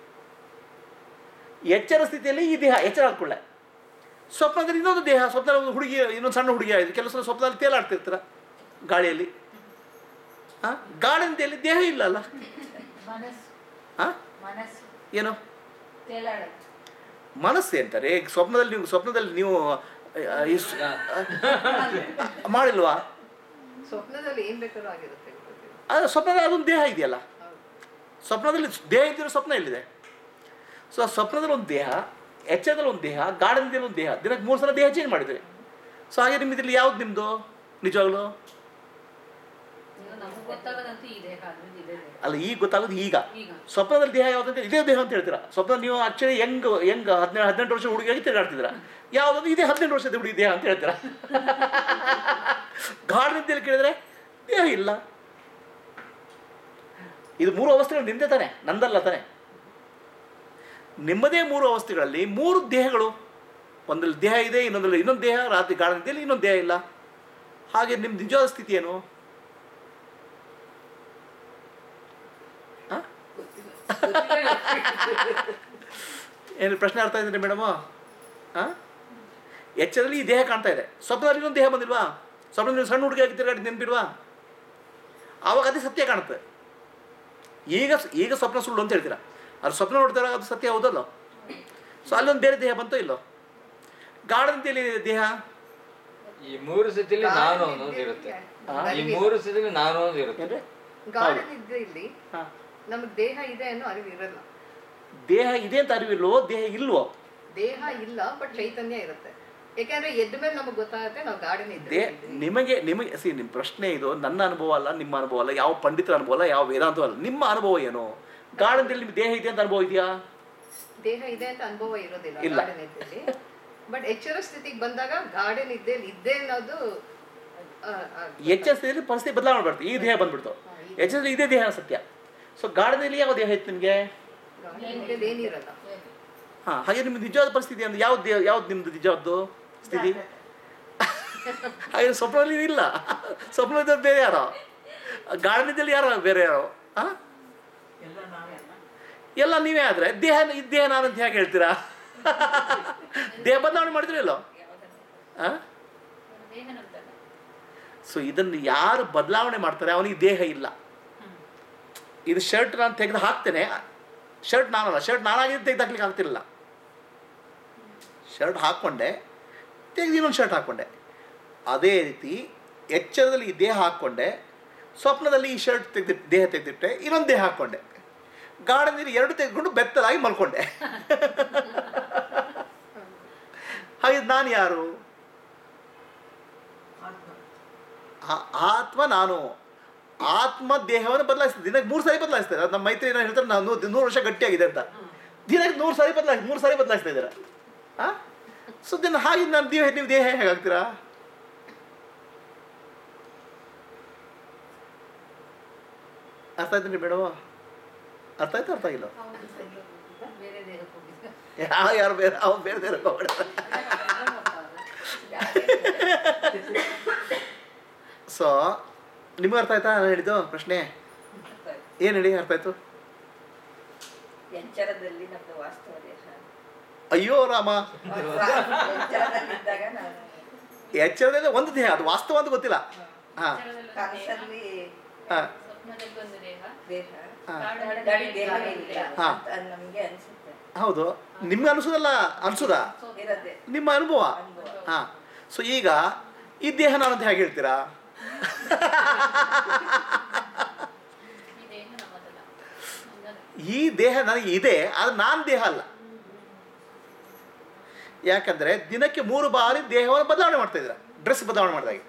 ಎಚ್ಚರ ಸ್ಥಿತಿಯಲ್ಲಿ ಈ ದೇಹ ಎಚ್ಚರ ಆದ್ಕೊಳ್ಳೆ ಸ್ವಪ್ನದಲ್ಲಿ ಇನ್ನೊಂದು ದೇಹ ಸ್ವಪ್ನದಲ್ಲಿ ಒಂದು ಹುಡುಗಿ ಇನ್ನೊಂದು ಸಣ್ಣ ಹುಡುಗಿ ಆಗಿದೆ ಕೆಲವು ಸಲ ಸ್ವಪ್ನದಲ್ಲಿ ತೇಲಾಡ್ತಿರ್ತೀರ ಗಾಳಿಯಲ್ಲಿ ಹಾಂ ಗಾಳಿಯಲ್ಲಿ ದೇಹ ಇಲ್ಲ ಅಲ್ಲ ಮನಸ್ಸು ಹಾಂ ಮನಸ್ಸು ಏನು ತೇಲಾಡೋದು ಮನಸ್ಸು ಅಂತಾರೆ ಈಗ ಸ್ವಪ್ನದಲ್ಲಿ ನೀವು ಸ್ವಪ್ನದಲ್ಲಿ ನೀವು ಆ, ಈ ಸ್- ಆ, ಮಾಡಿಲ್ವಾ ಸ್ವಪ್ನದಲ್ಲಿ ಏನ್ ಬೇಕಾದ್ರೂ ಆಗಿರುತ್ತೆ ಆದರೆ ಸ್ವಪ್ನದಲ್ಲಿ ಅದೊಂದು ದೇಹ ಇದೆಯಲ್ಲ ಸ್ವಪ್ನದಲ್ಲಿ ದೇಹ ಇದ್ದಿರೋ ಸ್ವಪ್ನ ಎಲ್ಲಿದೆ ಸೊ ಸ್ವಪ್ನದಲ್ಲಿ ಒಂದು ದೇಹ ಎಚ್ಚರದಲ್ಲಿ ಒಂದು ದೇಹ ಗಾರ್ಡನ್ದಲ್ಲಿ ಒಂದು ದೇಹ ದಿನಕ್ಕೆ ಮೂರು ಸಲ ದೇಹ ಚೇಂಜ್ ಮಾಡಿದ್ರಿ ಸೊ ಹಾಗೆ ನಿಮ್ಮದ್ರಲ್ಲಿ ಯಾವ್ದು ನಿಮ್ಮದು ನಿಜವಾಗ್ಲೂ ನಮ್ಗೆ ಗೊತ್ತಾಗೋದಂತೂ ಈ ದೇಹ ಅನ್ನೋದು ಇದೆ ದೇಹ. ಅಲ್ಲ ಈಗ ಗೊತ್ತಾಗೋದು ಈಗ ಈಗ ಸ್ವಪ್ನದಲ್ಲಿ ದೇಹ ಯಾವ್ದಂತ ಇದೇ ದೇಹ ಅಂತ ಹೇಳ್ತೀರಾ ಸ್ವಪ್ನ ನೀವು ಆಕ್ಚುಲಿ ಹೆಂಗ್ ಹೆಂಗ್ ಹದಿನೇಳು ಹದಿನೆಂಟು ವರ್ಷ ಹುಡುಗಿಯಾಗಿ ತಿರುಗಾಡ್ತಿದ್ದೀರಾ ಯಾವ್ದು ಇದೇ ಹದಿನೆಂಟು ವರ್ಷದ ಹುಡುಗಿ ದೇಹ ಅಂತ ಹೇಳ್ತೀರಾ ಗಾಢನಿದ್ದಲ್ಲಿ ಕೇಳಿದ್ರೆ ದೇಹ ಇಲ್ಲ ಇದು ಮೂರು ಅವಸ್ಥೆಗಳು ನಿಂದೆ ತಾನೆ ನಂದಲ್ಲ ತಾನೆ ನಿಮ್ಮದೇ ಮೂರು ಅವಸ್ಥೆಗಳಲ್ಲಿ ಮೂರು ದೇಹಗಳು ಒಂದಲ್ಲಿ ದೇಹ ಇದೆ ಇನ್ನೊಂದಲ್ಲಿ ಇನ್ನೊಂದು ದೇಹ ರಾತ್ರಿ ಗಾಢನಿದ್ದಲ್ಲಿ ಇನ್ನೊಂದು ದೇಹ ಇಲ್ಲ ಹಾಗೆ ನಿಮ್ಮ ನಿಜವಾದ ಸ್ಥಿತಿ ಏನು ಆ? ಏನು ಪ್ರಶ್ನೆ ಅರ್ಥ ಇದೆ ಮೇಡಮು ಹಾಂ ಎಚ್ಚರಲ್ಲಿ ಈ ದೇಹ ಕಾಣ್ತಾ ಇದೆ ಸ್ವಪ್ನದಲ್ಲಿ ಇನ್ನೊಂದು ದೇಹ ಬಂದಿಲ್ವಾ ಸ್ವಪ್ನ ನೀವು ಸಣ್ಣ ಹುಡುಗಿ ಆಗಿ ತಿರುಗಾಡಿ ನೆನಪಿಲ್ವಾ ಆವಾಗ ಅದೇ ಸತ್ಯ ಕಾಣುತ್ತೆ ಈಗ ಈಗ ಸ್ವಪ್ನ ಸುಳ್ಳು ಅಂತ ಹೇಳ್ತೀರಾ ಅದು ಸ್ವಪ್ನ ನೋಡ್ತಾರ ಅದು ಸತ್ಯ ಹೌದಲ್ಲ ಸೊ ಅಲ್ಲೊಂದು ಬೇರೆ ದೇಹ ಬಂತೋ ಇಲ್ಲೋ ಗಾಢಂತೆಯಲ್ಲಿ ದೇಹ ಈ ಮೂರು ಸ್ಥಿತಿಲಿ ನಾನು ಅನ್ನೋದು ಇರುತ್ತೆ ಈ ಮೂರು ಸ್ಥಿತಿಲಿ ನಾನು ಅನ್ನೋದು ಇರುತ್ತೆ ಏನ್ರಿ ಗಾರ್ಡನ್ ಇದ್ರೆ ಇಲ್ಲಿ ಹಾಂ ನಮ್ಗೆ ದೇಹ ಇದೆ ಅನ್ನೋ ಅರಿವು ಇರಲ್ಲ ದೇಹ ಇದೆ ಅಂತ ಅರಿವಿಲ್ವೋ ದೇಹ ಇಲ್ವೋ ದೇಹ ಇಲ್ಲ ಬಟ್ ಚೈತನ್ಯ ಇರುತ್ತೆ ಯಾಕಂದ್ರೆ ಎದ್ದ ಮೇಲೆ ನಮಗೆ ಗೊತ್ತಾಗುತ್ತೆ ನಾವು ಗಾರ್ಡನ್ ದೇ ಇದ್ರೆ ನಿಮಗೆ ನಿಮಗೆ ಸಿ ನಿಮ್ಮ ಪ್ರಶ್ನೆ ಇದು ನನ್ನ ಅನುಭವ ಅಲ್ಲ ನಿಮ್ಮ ಅನುಭವ ಅಲ್ಲ ಯಾವ ಪಂಡಿತರ ಅನುಭವ ಅಲ್ಲ ಯಾವ ವೇದಾಂತ ಅಲ್ಲ ನಿಮ್ಮ ಅನುಭವ ಏನು ಗಾರ್ಡನ್ದಲ್ಲಿ ನಿಮ್ಗೆ ದೇಹ ಇದೆ ಅಂತ ಅನುಭವ ಇದೆಯಾ ದೇಹ ಇದೆ ಅಂತ ಅನುಭವ ಇರೋದಿಲ್ಲ ಇಲ್ಲ. ಗಾರ್ಡನ್ ಇದ್ದಲ್ಲಿ ಬಟ್ ಎಚ್ಚರ ಸ್ಥಿತಿಗೆ ಬಂದಾಗ ಗಾರ್ಡನ್ ಇದ್ದೇ ಇದ್ದೇ ಅನ್ನೋದು ಆ, ಆ, ಎಚ್ಚರಿಸಿದ್ರೆ ಪರಿಸ್ಥಿತಿ ಬದಲಾವಣೆ ಬರುತ್ತೆ ಈ ದೇಹ ಬಂದ್ಬಿಡ್ತು ಎಚ್ಚರಿಸಿದ್ರೆ ಇದೇ ದೇಹ ಸತ್ಯ ಸೊ ಗಾರ್ಡನಲ್ಲಿ ಯಾವ ದೇಹ ಇತ್ತು ನಿಮಗೆ ಗಾರ್ಡನ್ ಇದ್ದಲ್ಲಿ ಏನಿರಲ್ಲ ಹಾಂ ಹಾಗೆ ನಿಮ್ಗೆ ನಿಜವಾದ ಪರಿಸ್ಥಿತಿ ಅಂದ್ರೆ ಯಾವ್ದು ದೇಹ ಯಾವ್ದು ನಿಮ್ದು ನಿಜವಾದ್ದು ಸ್ಥಿತಿ ಹಾಗೆ ಸ್ವಪ್ನದಲ್ಲಿ ಇಲ್ಲ ಸ್ವಪ್ನದಲ್ಲಿ ಬೇರೆ ಯಾರೋ ಗಾರ್ಡನಿದ್ದಲ್ಲಿ ಯಾರೋ ಬೇರೆ ಯಾರೋ ಹಾಂ ಎಲ್ಲ ನೀವೇ ಆದರೆ ದೇಹ ಈ ದೇಹ ನಾನು ಅಂತ ಹೇಗೆ ಹೇಳ್ತೀರಾ ದೇಹ ಬದಲಾವಣೆ ಮಾಡಿದ್ರಿ ಇಲ್ಲೋ ಹಾಂ ದೇಹ ನಮ್ದಲ್ಲ ಸೊ ಇದನ್ನು ಯಾರು ಬದಲಾವಣೆ ಮಾಡ್ತಾರೆ ಅವನಿಗೆ ದೇಹ ಇಲ್ಲ ಇದು ಶರ್ಟ್ ನಾನು ತೆಗೆದು ಹಾಕ್ತೇನೆ ಶರ್ಟ್ ನಾನಲ್ಲ ಶರ್ಟ್ ನಾನಾಗಿದ್ದು ತೆಗೆದು ಹಾಕ್ಲಿಕ್ಕೆ ಆಗ್ತಿರಲಿಲ್ಲ ಶರ್ಟ್ ಹಾಕ್ಕೊಂಡೆ ತೆಗೆದು ಇನ್ನೊಂದು ಶರ್ಟ್ ಹಾಕ್ಕೊಂಡೆ ಅದೇ ರೀತಿ ಎಚ್ಚರದಲ್ಲಿ ಈ ದೇಹ ಹಾಕ್ಕೊಂಡೆ ಸ್ವಪ್ನದಲ್ಲಿ ಈ ಶರ್ಟ್ ತೆಗೆದಿಟ್ಟು ದೇಹ ತೆಗೆದಿಟ್ಟೆ ಇನ್ನೊಂದು ದೇಹ ಹಾಕ್ಕೊಂಡೆ ಗಾರ್ಡನಲ್ಲಿ ಎರಡು ತೆಗೆದುಕೊಂಡು ಬೆತ್ತಲಾಗಿ ಮಲ್ಕೊಂಡೆ ಹಾಗೆ ನಾನು ಯಾರು ಆ- ಆತ್ಮ ನಾನು ಆತ್ಮ ದೇಹವನ್ನು ಬದಲಾಯಿಸ್ತೀನಿ ದಿನಕ್ಕೆ ಮೂರು ಸಾರಿ ಬದಲಾಯಿಸ್ತಾರೆ ಅದು ನಮ್ಮ ಮೈತ್ರಿ ಏನೋ ಹೇಳ್ತಾರೆ ನಾನು ನೂರು ನೂರು ವರ್ಷ ಗಟ್ಟಿಯಾಗಿದೆ ಅಂತ ದಿನಕ್ಕೆ ನೂರು ಸಾರಿ ಬದಲಾಯಿಸಿ ಮೂರು ಸಾರಿ ಬದಲಾಯಿಸ್ತಾ ಇದ್ದಾರೆ ಹಾಂ ಸೊ ದಿನ ಹಾಗೆ ನಾನು ದೇಹ ನೀವು ದೇಹ ಹೇಗಾಗ್ತೀರಾ ಅರ್ಥ ಆಯ್ತು ಮೇಡಮ್ ಅರ್ಥ ಆಯ್ತು ಅರ್ಥ ಆಗಿಲ್ಲ ಬೇರೆ ದೇಹಕ್ಕೆ ಹೋಗಿದ್ದೆ ಯಾವ ಯಾರು ಬೇರೆ ಅವ ಬೇರೆ ಬೇರೆ ಹೋಗ್ಬಿಡ್ತಾರೆ ಸೊ ನಿಮ್ಗೆ ಅರ್ಥ ಆಯ್ತಾ ನಾನು ಹೇಳಿದ್ದು ಪ್ರಶ್ನೆ ಏನು ಹೇಳಿ ಅರ್ಥ ಆಯ್ತು ಎಚ್ಚರದಲ್ಲಿ ನಮ್ದು ವಾಸ್ತವ ದೇಹ ಅಯ್ಯೋ ರಾಮ ಎಚ್ಚರದಲ್ಲಿದ್ದಾಗ ನಾನು ಎಚ್ಚರದಲ್ಲಿ ಒಂದು ದೇಹ ಅದು ವಾಸ್ತವ ಅಂತ ಗೊತ್ತಿಲ್ಲ ಹಾಂ ಕನಸಲ್ಲಿ ಹಾಂ ಸ್ವಪ್ನದಲ್ಲಿ ಒಂದು ದೇಹ ದೇಹ ಹಾಂ ಗಾಳಿ ದೇಹವೇ ಇಲ್ಲ ಹಾ. ಅಂತ ನಮ್ಗೆ ಅನ್ಸುತ್ತೆ ಹೌದು ನಿಮ್ಗೆ ಅನಿಸೋದಲ್ಲ ಅನ್ಸೋದಾ ಇರತ್ತೆ ನಿಮ್ಮ ಅನುಭವ ಅನುಭವ. ಹಾಂ ಸೊ ಈಗ ಈ ದೇಹ ನಾನು ಅಂತ ಹೇಗೆ ಹೇಳ್ತೀರಾ ಈ ದೇಹ ನಮ್ಮದಲ್ಲ ನಮ್ದಲ್ಲ. ಈ ದೇಹ ನನಗೆ ಇದೆ ಅದು ನಾನು ದೇಹ ಅಲ್ಲ ಯಾಕಂದ್ರೆ ದಿನಕ್ಕೆ ಮೂರು ಬಾರಿ ದೇಹವನ್ನು ಬದಲಾವಣೆ ಮಾಡ್ತಾ ಇದ್ದೀರ ಡ್ರೆಸ್ ಬದಲಾವಣೆ ಮಾಡಿದಾಗೆ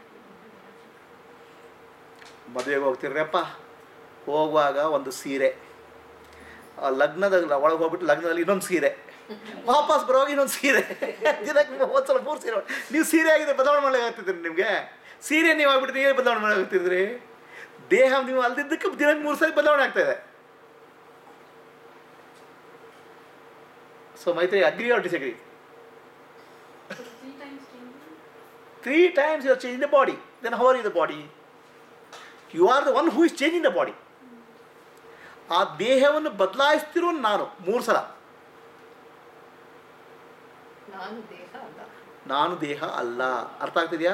ಮದುವೆಗೆ ಹೋಗ್ತಿರ್ರಪ್ಪ ಹೋಗುವಾಗ ಒಂದು ಸೀರೆ ಆ ಲಗ್ನದ ಒಳಗೆ ಹೋಗ್ಬಿಟ್ಟು ಲಗ್ನದಲ್ಲಿ ಇನ್ನೊಂದು ಸೀರೆ ವಾಪಸ್ ಬರುವಾಗ ಇನ್ನೊಂದು ಸೀರೆ ದಿನಕ್ಕೆ ಒಂದು ಸಲ ಮೂರು ಸೀರೆ ನೀವು ಸೀರೆ ಆಗಿದೆ ಬದಲಾವಣೆ ಮಾಡ್ಲಿಕ್ಕೆ ಆಗ್ತಿದ್ರಿ ನಿಮಗೆ ಸೀರೆ ನೀವು ಆಗ್ಬಿಟ್ಟು ನೀವೇ ಬದಲಾವಣೆ ಮಾಡಾಗ್ತಿದ್ರಿ ದೇಹ ನೀವು ಅಲ್ದಿದ್ದಕ್ಕೆ ದಿನಕ್ಕೆ ಮೂರು ಸರಿ ಬದಲಾವಣೆ ಆಗ್ತಾ ಇದೆ ಸೊ ಮೈತ್ರಿ agree or disagree So three times changing. Three times you are change the body then how are you the body you are the one who is changing the body ಆ ದೇಹವನ್ನು ಬದಲಾಯಿಸ್ತಿರೋ ನಾನು ಮೂರು ಸಲ ನಾನು ದೇಹ ಅಲ್ಲ ನಾನು ದೇಹ ಅಲ್ಲ ಅರ್ಥ ಆಗ್ತಿದೆಯಾ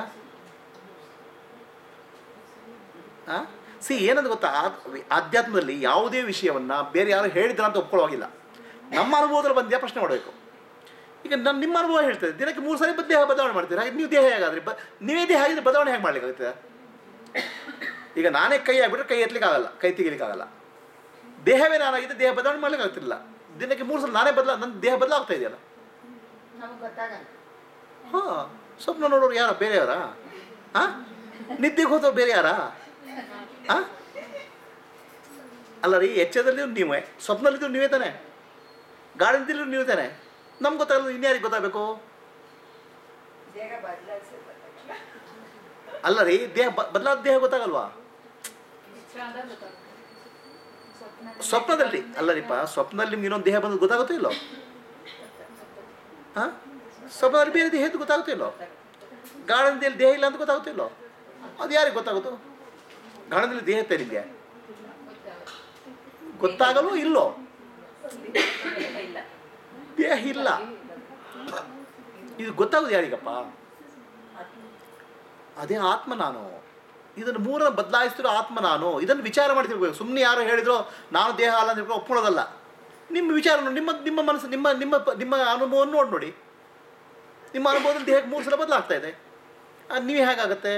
ಸಿ ಏನಂತ ಗೊತ್ತಾ ಆ- ಆಧ್ಯಾತ್ಮದಲ್ಲಿ ಯಾವುದೇ ವಿಷಯವನ್ನು ಬೇರೆ ಯಾರು ಹೇಳಿದ್ರ ಅಂತ ಒಪ್ಕೊಳ್ಳೋಗಿಲ್ಲ ನಮ್ಮ ಅನುಭವದಲ್ಲಿ ಬಂದ್ಯಾ ಪ್ರಶ್ನೆ ಮಾಡಬೇಕು ಈಗ ನಾನು ನಿಮ್ಮ ಅನುಭವ ಹೇಳ್ತದೆ ದಿನಕ್ಕೆ ಮೂರು ಸಾರಿ ಬ- ದೇಹ ಬದಲಾವಣೆ ಮಾಡ್ತೀರಾ ಹಾಗೆ ನೀವು ದೇಹ ಹೇಗಾದ್ರಿ ಬ ನೀವೇ ದೇಹ ಆಗಿದ್ರೆ ಬದಲಾವಣೆ ಹೇಗೆ ಮಾಡ್ಲಿಕ್ಕಾಗುತ್ತೆ ಈಗ ನಾನೇ ಕೈ ಆಗ್ಬಿಟ್ರೆ ಕೈ ಎತ್ತಲಿಕ್ಕೆ ಆಗಲ್ಲ ಕೈ ತೆಗಿಲಿಕ್ಕಾಗಲ್ಲ ದೇಹವೇ ನಾನಾಗಿದ್ದೆ ದೇಹ ಬದಲಾವಣೆ ಮಾಡ್ಲಿಕ್ಕೆ ಆಗ್ತಿರಲಿಲ್ಲ ದಿನಕ್ಕೆ ಮೂರು ಸಲ ನಾನೇ ಬದಲಾ ನನ್ನ ದೇಹ ಬದಲಾಗ್ತಾ ಇದೆಯಲ್ಲ ನಮಗೆ ಗೊತ್ತಾಗಲ್ಲ ಹಾಂ ಸ್ವಪ್ನ ನೋಡೋರು ಯಾರ ಬೇರೆಯವರ ಹಾಂ ನಿದ್ದೆಗೆ ಹೋದವ್ರು ಬೇರೆ ಯಾರ ಹಾಂ ಅಲ್ಲ ರೀ ಎಚ್ಚರದಲ್ಲಿ ನೀವೇ ಸ್ವಪ್ನದಲ್ಲಿದ್ದು ನೀವೇ ತಾನೆ ಗಾಳಿಂದಲ್ಲಿ ನೀವೇ ತಾನೆ ನಮ್ಗೆ ಗೊತ್ತಾಗಲ್ಲ ಇನ್ಯಾರಿಗೆ ಗೊತ್ತಾಗಬೇಕು ದೇಹ ಬದಲಾಯಿಸಿ ಗೊತ್ತಾಗಲ್ಲ ಅಲ್ಲ ರೀ ದೇಹ ಬದಲಾದ ದೇಹ ಗೊತ್ತಾಗಲ್ವಾ ಸ್ವಪ್ನದಲ್ಲಿ ಅಲ್ಲ ರೀಪ ಸ್ವಪ್ನದಲ್ಲಿ ನಿಮ್ಗೆ ಇನ್ನೊಂದು ದೇಹ ಬಂದು ಗೊತ್ತಾಗುತ್ತೋ ಇಲ್ಲೋ ಹಾಂ ಸ್ವಪ್ನದಲ್ಲಿ ಬೇರೆ ದೇಹ ಇದ್ದು ಗೊತ್ತಾಗುತ್ತೋ ಇಲ್ಲೋ ಗಾಢದಲ್ಲಿ ದೇಹ ಇಲ್ಲ ಅಂತ ಗೊತ್ತಾಗುತ್ತೋ ಇಲ್ಲೋ ಅದು ಯಾರಿಗೆ ಗೊತ್ತಾಗುತ್ತೋ ಗಾಢದಲ್ಲಿ ದೇಹ ಇತ್ತೆ ನಿಮಗೆ ಗೊತ್ತಾಗಲ್ವೋ ಇಲ್ಲೋ ದೇಹ ಇಲ್ಲ ಇದು ಗೊತ್ತಾಗೋದು ಯಾರಿಗಪ್ಪ ಅದೇ ಆತ್ಮ ನಾನು ಇದನ್ನು ಮೂರನ್ನು ಬದಲಾಯಿಸ್ತಿರೋ ಆತ್ಮ ನಾನು ಇದನ್ನು ವಿಚಾರ ಮಾಡಿ ತಿಳ್ಬೇಕು ಸುಮ್ಮನೆ ಯಾರು ಹೇಳಿದ್ರು ನಾನು ದೇಹ ಅಲ್ಲ ಅಂತ ತಿಳ್ಕೊಂಡು ಒಪ್ಕೊಳ್ಳೋದಲ್ಲ ನಿಮ್ಮ ವಿಚಾರ ನೋಡಿ, ನಿಮ್ಮ ನಿಮ್ಮ ಮನಸ್ಸು ನಿಮ್ಮ ನಿಮ್ಮ ಪ- ನಿಮ್ಮ ಅನುಭವವನ್ನು ನೋಡಿ ನೋಡಿ ನಿಮ್ಮ ಅನುಭವದಲ್ಲಿ ದೇಹಕ್ಕೆ ಮೂರು ಸಲ ಬದಲಾಗ್ತಾ ಇದೆ ಅದು ನೀವೇ ಹೇಗಾಗತ್ತೆ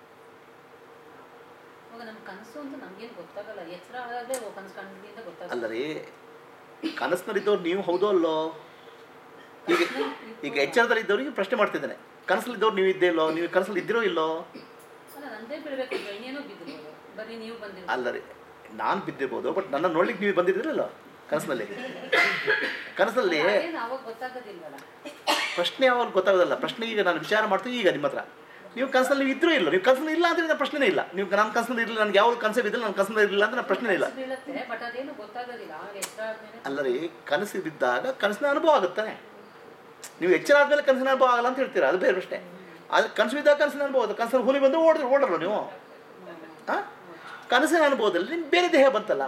ಇವಾಗ ನಮ್ ಕನಸು ಅಂತ ನಮ್ಗೇನು ಗೊತ್ತಾಗಲ್ಲ ಎಚ್ಚರ ಆದಾಗಲೇ ಕನಸು ಕಂಡಿದ್ದ ಗೊತ್ತಾಗಲ್ಲ ಅಲ್ಲ ರೀ ಕನಸಿನಲ್ಲಿದ್ದವ್ರು ನೀವು ಹೌದೋ ಅಲ್ಲೋ ಈಗ ಈಗ ಎಚ್ಚರದಲ್ಲಿದ್ದವ್ರಿಗೆ ಪ್ರಶ್ನೆ ಮಾಡ್ತಿದ್ದೇನೆ ಕನಸಲ್ಲಿದ್ದವ್ರು ನೀವು ಇದ್ದೇ ಇಲ್ಲೋ ನೀವು ಕನಸಲ್ಲಿ ಇದ್ದಿರೋ ಇಲ್ಲೋ ಅಲ್ಲ ನಂದೇ ಬೀಳ್ಬೇಕು ಇನ್ನೇನೋ ಬಿದ್ದಿರ್ಬೋದು ಬರೀ ನೀವು ಬಂದಿರ್ಬೋದು ಅಲ್ಲ ರೀ ನಾನು ಬಿದ್ದಿರ್ಬೋದು ಬಟ್ ನನ್ನ ನೋಡ್ಲಿಕ್ಕೆ ನೀವು ಬಂದಿದ್ರಲ್ಲ ಕನಸಿನಲ್ಲಿ ಕನಸಲ್ಲಿ ಅದೇನು ಅವಾಗ ಗೊತ್ತಾಗೋದಿಲ್ವಲ್ಲ ಪ್ರಶ್ನೆ ಯಾವಾಗ ಗೊತ್ತಾಗೋದಲ್ಲ ಪ್ರಶ್ನೆ ಈಗ ನಾನು ವಿಚಾರ ಮಾಡ್ತೀನಿ ಈಗ ನಿಮ್ಮ ಹತ್ರ ನೀವು ಕನಸಲ್ಲಿ ನೀವು ಇದ್ರೂ ಇಲ್ಲ ನೀವು ಕನಸಲ್ಲಿ ಇಲ್ಲ ಅಂದ್ರೆ ನನ್ನ ಪ್ರಶ್ನೆ ಇಲ್ಲ ನೀವು ನನ್ನ ಕನಸಲ್ಲಿ ಇರಲಿಲ್ಲ ನನಗೆ ಯಾವ ಕನಸಲ್ಲಿ ಇದ್ದಿಲ್ಲ ನನ್ನ ಕನಸಲ್ಲಿ ಇರಲಿಲ್ಲ ಅಂದ್ರೆ ನನ್ನ ಪ್ರಶ್ನೆ ಇಲ್ಲ ಕನಸು ಬೀಳುತ್ತೆ ಬಟ್ ಅದೇನು ಗೊತ್ತಾಗೋದಿಲ್ಲ ಆವಾಗ ಎಚ್ಚರ ಆದ್ಮೇಲೆ ಅಲ್ಲ ರೀ ಕನಸು ಬಿದ್ದಾಗ ಕನಸಿನ ಅನುಭವ ಆಗುತ್ತಾನೆ ನೀವು ಎಚ್ಚರ ಆದ್ಮೇಲೆ ಕನಸಿನ ಅನುಭವ ಆಗಲ್ಲ ಅಂತ ಹೇಳ್ತೀರಾ ಅದು ಬೇರೆ ಪ್ರಶ್ನೆ ಆದರೆ ಕನಸು ಬಿದ್ದಾಗ ಕನಸಿನ ಅನುಭವ ಅದು ಕನಸಲ್ಲಿ ಹುಲಿ ಬಂದು ಓಡಿದ್ರು ಓಡಲ್ಲ ನೀವು ಆ ಕನಸಿನ ಅನುಭವದಲ್ಲಿ ನಿಮ್ಗೆ ಬೇರೆ ದೇಹ ಬಂತಲ್ಲ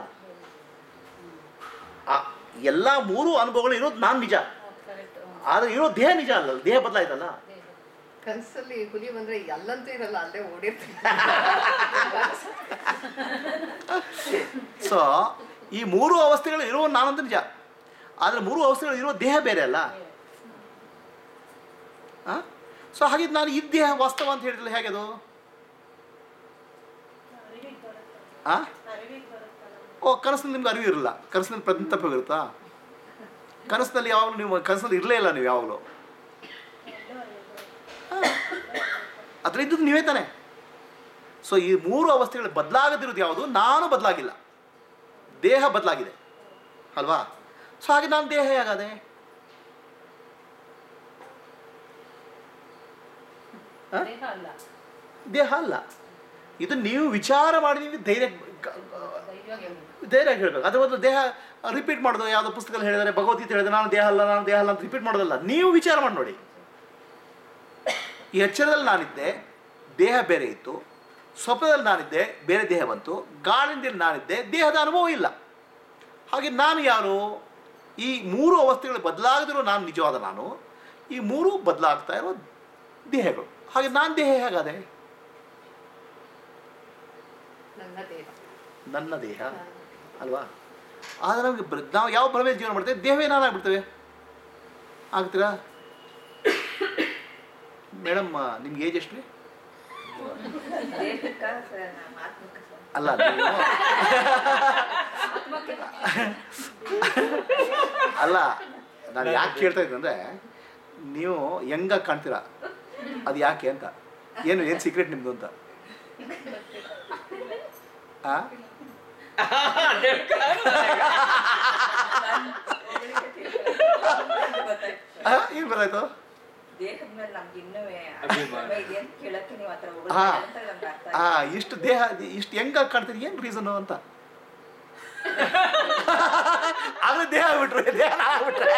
ಆ ಎಲ್ಲ ಮೂರು ಅನುಭವಗಳು ಇರೋದು ನಾನು ನಿಜ ಕರೆಕ್ಟ್ ಆದರೆ ಇರೋ ದೇಹ ನಿಜ ಅಲ್ಲ ದೇಹ ಬದಲಾಯ್ತಲ್ಲ ಕನಸಲ್ಲಿ ಹುಲಿ ಬಂದ್ರೆ ಅಲ್ಲಂತೂ ಇರಲ್ಲ ಅಲ್ಲೇ ಓಡಿರ್ತೀನಿ ಸೊ ಈ ಮೂರು ಅವಸ್ಥೆಗಳು ಇರೋ ನಾನಂತ ನಿಜ ಆದರೆ ಮೂರು ಅವಸ್ಥೆಗಳು ಇರೋ ದೇಹ ಬೇರೆ ಅಲ್ಲ ಸೊ ಹಾಗೆ ನಾನು ಈ ದೇಹ ವಾಸ್ತವ ಅಂತ ಹೇಳಿದ್ರೆ ಹೇಗೆ ಅದು ಅರಿವಿಗೆ ಬರುತ್ತೆ ಆ? ಅರಿವಿಗೆ ಬರುತ್ತಲ್ಲ ಓ ಕನಸಿನಲ್ಲಿ ನಿಮ್ಗೆ ಅರಿವು ಇರಲ್ಲ ಕನಸಿನಲ್ಲಿ ಪ್ರತಿ ತಪ್ಪಿರುತ್ತಾ ಕನಸಿನಲ್ಲಿ ಯಾವಾಗಲೂ ನೀವು ಕನಸಲ್ಲಿ ಇರಲೇ ಇಲ್ಲ ನೀವು ಯಾವಾಗಲೂ ಎಲ್ಲೂ ಅರಿವಿಗೆ ಬರುತ್ತೆ ಅದ್ರ ಇದ್ದದ್ದು ನೀವೇ ತಾನೆ ಸೊ ಈ ಮೂರು ಅವಸ್ಥೆಗಳು ಬದಲಾಗದಿರೋದು ಯಾವುದು ನಾನು ಬದಲಾಗಿಲ್ಲ ದೇಹ ಬದಲಾಗಿದೆ ಅಲ್ವಾ ಸೊ ಹಾಗೆ ನಾನು ದೇಹ ಹೇಗಾದೆ ಆ? ದೇಹ ಅಲ್ಲ ದೇಹ ಅಲ್ಲ ಇದು ನೀವು ವಿಚಾರ ಮಾಡಿ ನೀವು ಧೈರ್ಯ ಧೈರ್ಯವಾಗಿ ಹೇಳ್ಬೇಕು. ಧೈರ್ಯ ಹೇಳಬೇಕು ಅದ್ರ ಬದಲು ದೇಹ ರಿಪೀಟ್ ಮಾಡೋದು ಯಾವುದೋ ಪುಸ್ತಕದಲ್ಲಿ ಹೇಳಿದರೆ ಭಗವದ್ಗೀತೆ ಹೇಳಿದ್ರೆ ನಾನು ದೇಹ ಅಲ್ಲ ನಾನು ದೇಹ ಅಲ್ಲ ಅಂತ ರಿಪೀಟ್ ಮಾಡೋದಲ್ಲ ನೀವು ವಿಚಾರ ಮಾಡಿ ನೋಡಿ ಈ ಎಚ್ಚರದಲ್ಲಿ ನಾನಿದ್ದೆ ದೇಹ ಬೇರೆ ಇತ್ತು ಸ್ವಪ್ನದಲ್ಲಿ ನಾನಿದ್ದೆ ಬೇರೆ ದೇಹ ಬಂತು ಗಾಳಿಂದಲ್ಲಿ ನಾನಿದ್ದೆ ದೇಹದ ಅನುಭವ ಇಲ್ಲ ಹಾಗೆ ನಾನು ಯಾರು ಈ ಮೂರು ಅವಸ್ಥೆಗಳು ಬದಲಾಗದಿರೋ ನಾನು ನಿಜವಾದ ನಾನು ಈ ಮೂರು ಬದಲಾಗ್ತಾ ಇರೋ ದೇಹಗಳು ಹಾಗೆ ನಾನು ದೇಹ ಹೇಗಾದೆ ನನ್ನ ದೇಹ ನನ್ನ ದೇಹ ಅಲ್ವಾ ಆದರೆ ನಮಗೆ ಬ್ರ ನಾವು ಯಾವ ಭ್ರಮೆ ಜೀವನ ಮಾಡ್ತೇವೆ ದೇಹವೇ ನಾನಾಗ್ಬಿಡ್ತೇವೆ ಆಗ್ತೀರಾ ಮೇಡಮ್ ನಿಮ್ಗೆ ಏಜ್ ಎಷ್ಟು ರೀ ದೇಹಕ್ಕ ಸ- ನಮ್ಮ ಆತ್ಮಕ್ಕ ಸ- ಅಲ್ಲ ನೀವು ಅಲ್ಲ ನಾನು ಯಾಕೆ ಕೇಳ್ತಾ ಇದ್ದೆ ಅಂದರೆ ನೀವು ಹೆಂಗಾಗಿ ಕಾಣ್ತೀರಾ ಅದು ಯಾಕೆ ಅಂತ ಏನು ಏನು ಸೀಕ್ರೆಟ್ ನಿಮ್ಮದು ಅಂತ ಆ ಗೊತ್ತಾಯ್ತು. ಏನು ಗೊತ್ತಾಯ್ತು ದೇಹದ ಮೇಲೆ ನಮ್ಗೆ ಇನ್ನೂ ಅಭಿಮಾನ. ಇದೆ ಅಂತ ಕೇಳಕ್ಕೆ ನೀವು ಹತ್ರ ಹಾ. ಹೋಗೋದು ಅಂತ ಅರ್ಥ ಆ ಇಷ್ಟು ದೇಹ ಇಷ್ಟು ಹೆಂಗಾಗಿ ಕಾಣ್ತೀರಿ ಏನು ರೀಸನು ಅಂತ ಆಗಲೇ ದೇಹ ಆಗ್ಬಿಟ್ರೆ ದೇಹ ಆಗ್ಬಿಟ್ರೆ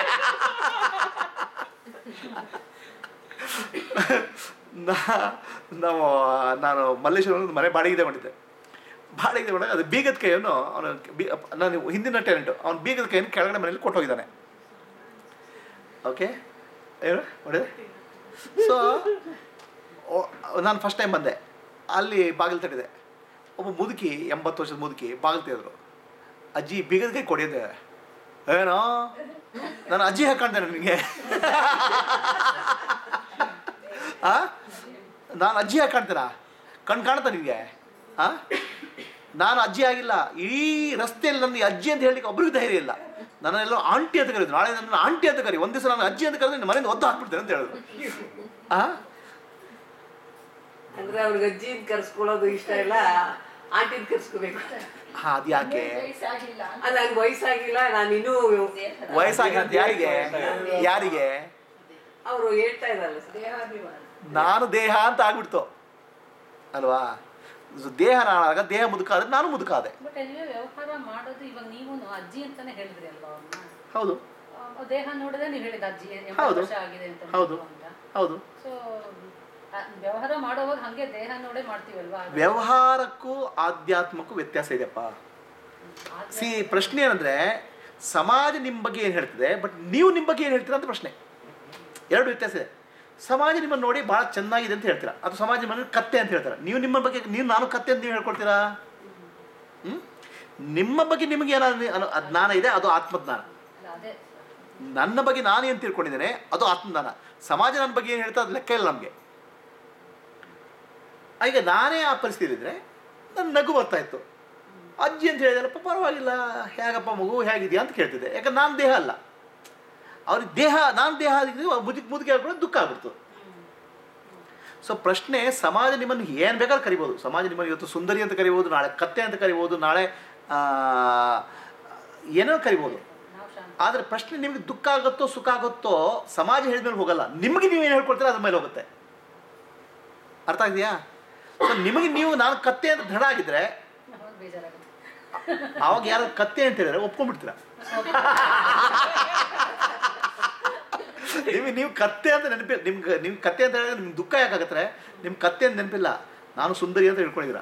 ನಾ- ನಾವು ನಾನು ಮಲ್ಲೇಶ್ವರ ಒಂದು ಮನೆ ಬಾಡಿಗೆ ತಗೊಂಡಿದ್ದೆ ಬಾಡಿಗೆ ತಗೊಂಡಾಗ ಅದು ಬೀಗದ ಕೈಯನ್ನು ಅವನು ಬಿ- ನಾನು ಹಿಂದಿನ ಟೆನೆಂಟು ಅವ್ನು ಬೀಗದ ಕೈಯನ್ನು ಕೆಳಗಡೆ ಮನೇಲಿ ಕೊಟ್ಟು ಹೋಗಿದ್ದಾನೆ ಓಕೆ ಏನು ಹೊಡೆದೆ ಸೊ ನಾನು ಫಸ್ಟ್ ಟೈಮ್ ಬಂದೆ ಅಲ್ಲಿ ಬಾಗಿಲು ತಟ್ಟಿದೆ ಒಬ್ಬ ಮುದುಕಿ ಎಂಬತ್ತು ವರ್ಷದ ಮುದುಕಿ ಬಾಗಿಲು ತೆಗೆದ್ರು ಅಜ್ಜಿ ಬೀಗದ ಕೈ ಕೊಡಿ ಅಂದೆ ಏನೋ ನಾನು ಅಜ್ಜಿ ಹಾಕೊಂಡೆ ನಿನಗೆ ಆ ನಾನು ಅಜ್ಜಿ ಹಾಕಾಣ್ತೀನ ಕಣ್ ಕಾಣ್ತಾ ನಿನಗೆ ಆ ನಾನು ಅಜ್ಜಿ ಆಗಿಲ್ಲ ಇಡೀ ರಸ್ತೆಯಲ್ಲಿ ನನಗೆ ಅಜ್ಜಿ ಅಂತ ಹೇಳಲಿಕ್ಕೆ ಒಬ್ರಿಗೂ ಧೈರ್ಯ ಇಲ್ಲ ನನ್ನೆಲ್ಲೋ ಆಂಟಿ ಅಂತ ಕರೀದು ನಾಳೆ ನನ್ನ ಆಂಟಿ ಅಂತ ಕರಿ ಒಂದು ದಿವಸ ನಾನು ಅಜ್ಜಿ ಅಂತ ಕರೆದ್ರೆ ನಿನ್ನ ಮನೆಯಿಂದ ಒದ್ದು ಹಾಕ್ಬಿಡ್ತೇನೆ ಅಂತ ಹೇಳಿದ್ರು ಆ ಅಂದ್ರೆ ಅವ್ರಿಗೆ ಅಜ್ಜಿನ ಕರ್ಸ್ಕೊಳ್ಳೋದು ಇಷ್ಟ ಇಲ್ಲ ಆಂಟಿನ ಕರ್ಸ್ಕೋಬೇಕು ಹಾ ಅದು ಯಾಕೆ ಅಲ್ಲ ನಂಗೆ ವಯಸ್ಸಾಗಿಲ್ಲ ನಾನು ಇನ್ನೂ ವಯಸ್ಸಾಗಿರೋದು ಯಾರಿಗೆ ಯಾರಿಗೆ ಅವರು ಹೇಳ್ತಾ ಇದ್ದಾರೆ ದೇಹಾಭಿಮಾನ ನಾನು ದೇಹ ಅಂತ ಆಗ್ಬಿಡ್ತು ಅಲ್ವಾ ಸೊ ದೇಹ ನಾನಾಗ ದೇಹ ಮುದುಕಾದ್ರೆ ನಾನು ಮುದುಕಾದೆ ಬಟ್ ಎನಿವೆ ವ್ಯವಹಾರ ಮಾಡೋದು ಇವಾಗ ನೀವು ಅಜ್ಜಿ ಅಂತಾನೆ ಹೇಳಿದ್ರಿ ಅಲ್ವಾ ಅವ್ರನ್ನ ಹೌದು ಆ, ದೇಹ ನೋಡಿದ್ರೆ ನೀವು ಹೇಳಿದ ಅಜ್ಜಿ ಎಂಬತ್ತು ಹೌದು. ವರ್ಷ ಆಗಿದೆ ಅಂತ ಹೌದು. ಮಗು ಅಂತ ಹೌದು ಸೊ ವ್ಯವಹಾರ ಮಾಡೋವಾಗ ಹಂಗೆ ದೇಹ ನೋಡೇ ಮಾಡ್ತೀವಲ್ವಾ ಅದು- ವ್ಯವಹಾರಕ್ಕೂ ಆಧ್ಯಾತ್ಮಕ್ಕೂ ವ್ಯತ್ಯಾಸ ಇದೆಯಪ್ಪ ಆದ್ರೆ- ಸಿ ಪ್ರಶ್ನೆ ಏನಂದ್ರೆ ಸಮಾಜ ನಿಮ್ಮ ಬಗ್ಗೆ ಏನು ಹೇಳ್ತದೆ ಬಟ್ ನೀವು ನಿಮ್ಮ ಬಗ್ಗೆ ಏನು ಹೇಳ್ತೀರಾ ಅಂತ ಪ್ರಶ್ನೆ ಎರಡು ವ್ಯತ್ಯಾಸ ಇದೆ ಸಮಾಜ ನಿಮ್ಮನ್ನು ನೋಡಿ ಭಾಳ ಚೆನ್ನಾಗಿದೆ ಅಂತ ಹೇಳ್ತೀರಾ ಅದು ಸಮಾಜ ನಿಮ್ಮನ್ನು ಕತ್ತೆ ಅಂತ ಹೇಳ್ತಾರೆ ನೀವು ನಿಮ್ಮ ಬಗ್ಗೆ ನೀವು ನಾನು ಕತ್ತೆ ಅಂತ ನೀವು ಹೇಳ್ಕೊಳ್ತೀರಾ ಹ್ಮ್? ನಿಮ್ಮ ಬಗ್ಗೆ ನಿಮಗೆ ಏನಾದ್ರು ಅನು- ಜ್ಞಾನ ಇದೆ ಅದು ಆತ್ಮಜ್ಞಾನ ಅಲ್ಲ, ಅದೇ ನನ್ನ ಬಗ್ಗೆ ನಾನು ಏನು ತಿಳ್ಕೊಂಡಿದ್ದೇನೆ ಅದು ಆತ್ಮಜ್ಞಾನ ಸಮಾಜ ನನ್ನ ಬಗ್ಗೆ ಏನು ಹೇಳ್ತಾ ಅದು ಲೆಕ್ಕ ಇಲ್ಲ ನಮಗೆ ಈಗ ನಾನೇ ಆ ಪರಿಸ್ಥಿತಿ ಇದ್ದರೆ ನನ್ನ ನಗು ಬರ್ತಾ ಇತ್ತು ಅಜ್ಜಿ ಅಂತ ಹೇಳಿದಾರಪ್ಪ ಪರವಾಗಿಲ್ಲ ಹೇಗಪ್ಪ ಮಗು ಹೇಗಿದೆಯಾ ಅಂತ ಕೇಳ್ತಿದ್ದೆ ಯಾಕಂದ್ರೆ ನಾನು ದೇಹ ಅಲ್ಲ ಅವ್ರಿಗೆ ದೇಹ ನಾನು ದೇಹ ಆಗಿದ್ದು ಮುದುಕಿ ಮುದುಕಿ ಆಗ್ಬಿಟ್ಟು ದುಃಖ ಆಗ್ಬಿಡ್ತು ಸೊ ಪ್ರಶ್ನೆ ಸಮಾಜ ನಿಮ್ಮನ್ನು ಏನು ಬೇಕಾದ್ರೂ ಕರಿಬೋದು ಸಮಾಜ ನಿಮ್ಮನ್ನು ಇವತ್ತು ಸುಂದರಿ ಅಂತ ಕರಿಬೋದು ನಾಳೆ ಕತ್ತೆ ಅಂತ ಕರಿಬೋದು ನಾಳೆ ಆ, ಏನೋ ಕರಿಬೋದು ನಾವು ಶಾಂತಿ ಆದರೆ ಪ್ರಶ್ನೆ ನಿಮಗೆ ದುಃಖ ಆಗುತ್ತೋ ಸುಖ ಆಗುತ್ತೋ ಸಮಾಜ ಹೇಳಿದ್ಮೇಲೆ ಹೋಗಲ್ಲ ನಿಮಗೆ ನೀವು ಏನು ಹೇಳ್ಕೊಳ್ತೀರ ಅದ್ರ ಮೇಲೆ ಹೋಗುತ್ತೆ ಅರ್ಥ ಆಗಿದೆಯಾ ಸೊ ನಿಮಗೆ ನೀವು ನಾನು ಕತ್ತೆ ಅಂತ ದೃಢ ಆಗಿದ್ರೆ ಅವಾಗ ಬೇಜಾರಾಗುತ್ತೆ ಅವಾಗ ಯಾರು ಕತ್ತೆ ಅಂತ ಹೇಳಿದ್ರೆ ಒಪ್ಕೊಂಡ್ಬಿಡ್ತೀರ ನಿಮಗೆ ನೀವು ಕತ್ತೆ ಅಂತ ನೆನಪಿ ನಿಮ್ಗೆ ನೀವು ಕತ್ತೆ ಅಂತ ಹೇಳಿದ್ರೆ ನಿಮ್ಗೆ ದುಃಖ ಯಾಕಾಗತ್ತೆ ನಿಮ್ ಕತ್ತೆ ಅಂತ ನೆನಪಿಲ್ಲ ನಾನು ಸುಂದರಿ ಅಂತ ಹೇಳ್ಕೊಂಡಿದ್ದೀರ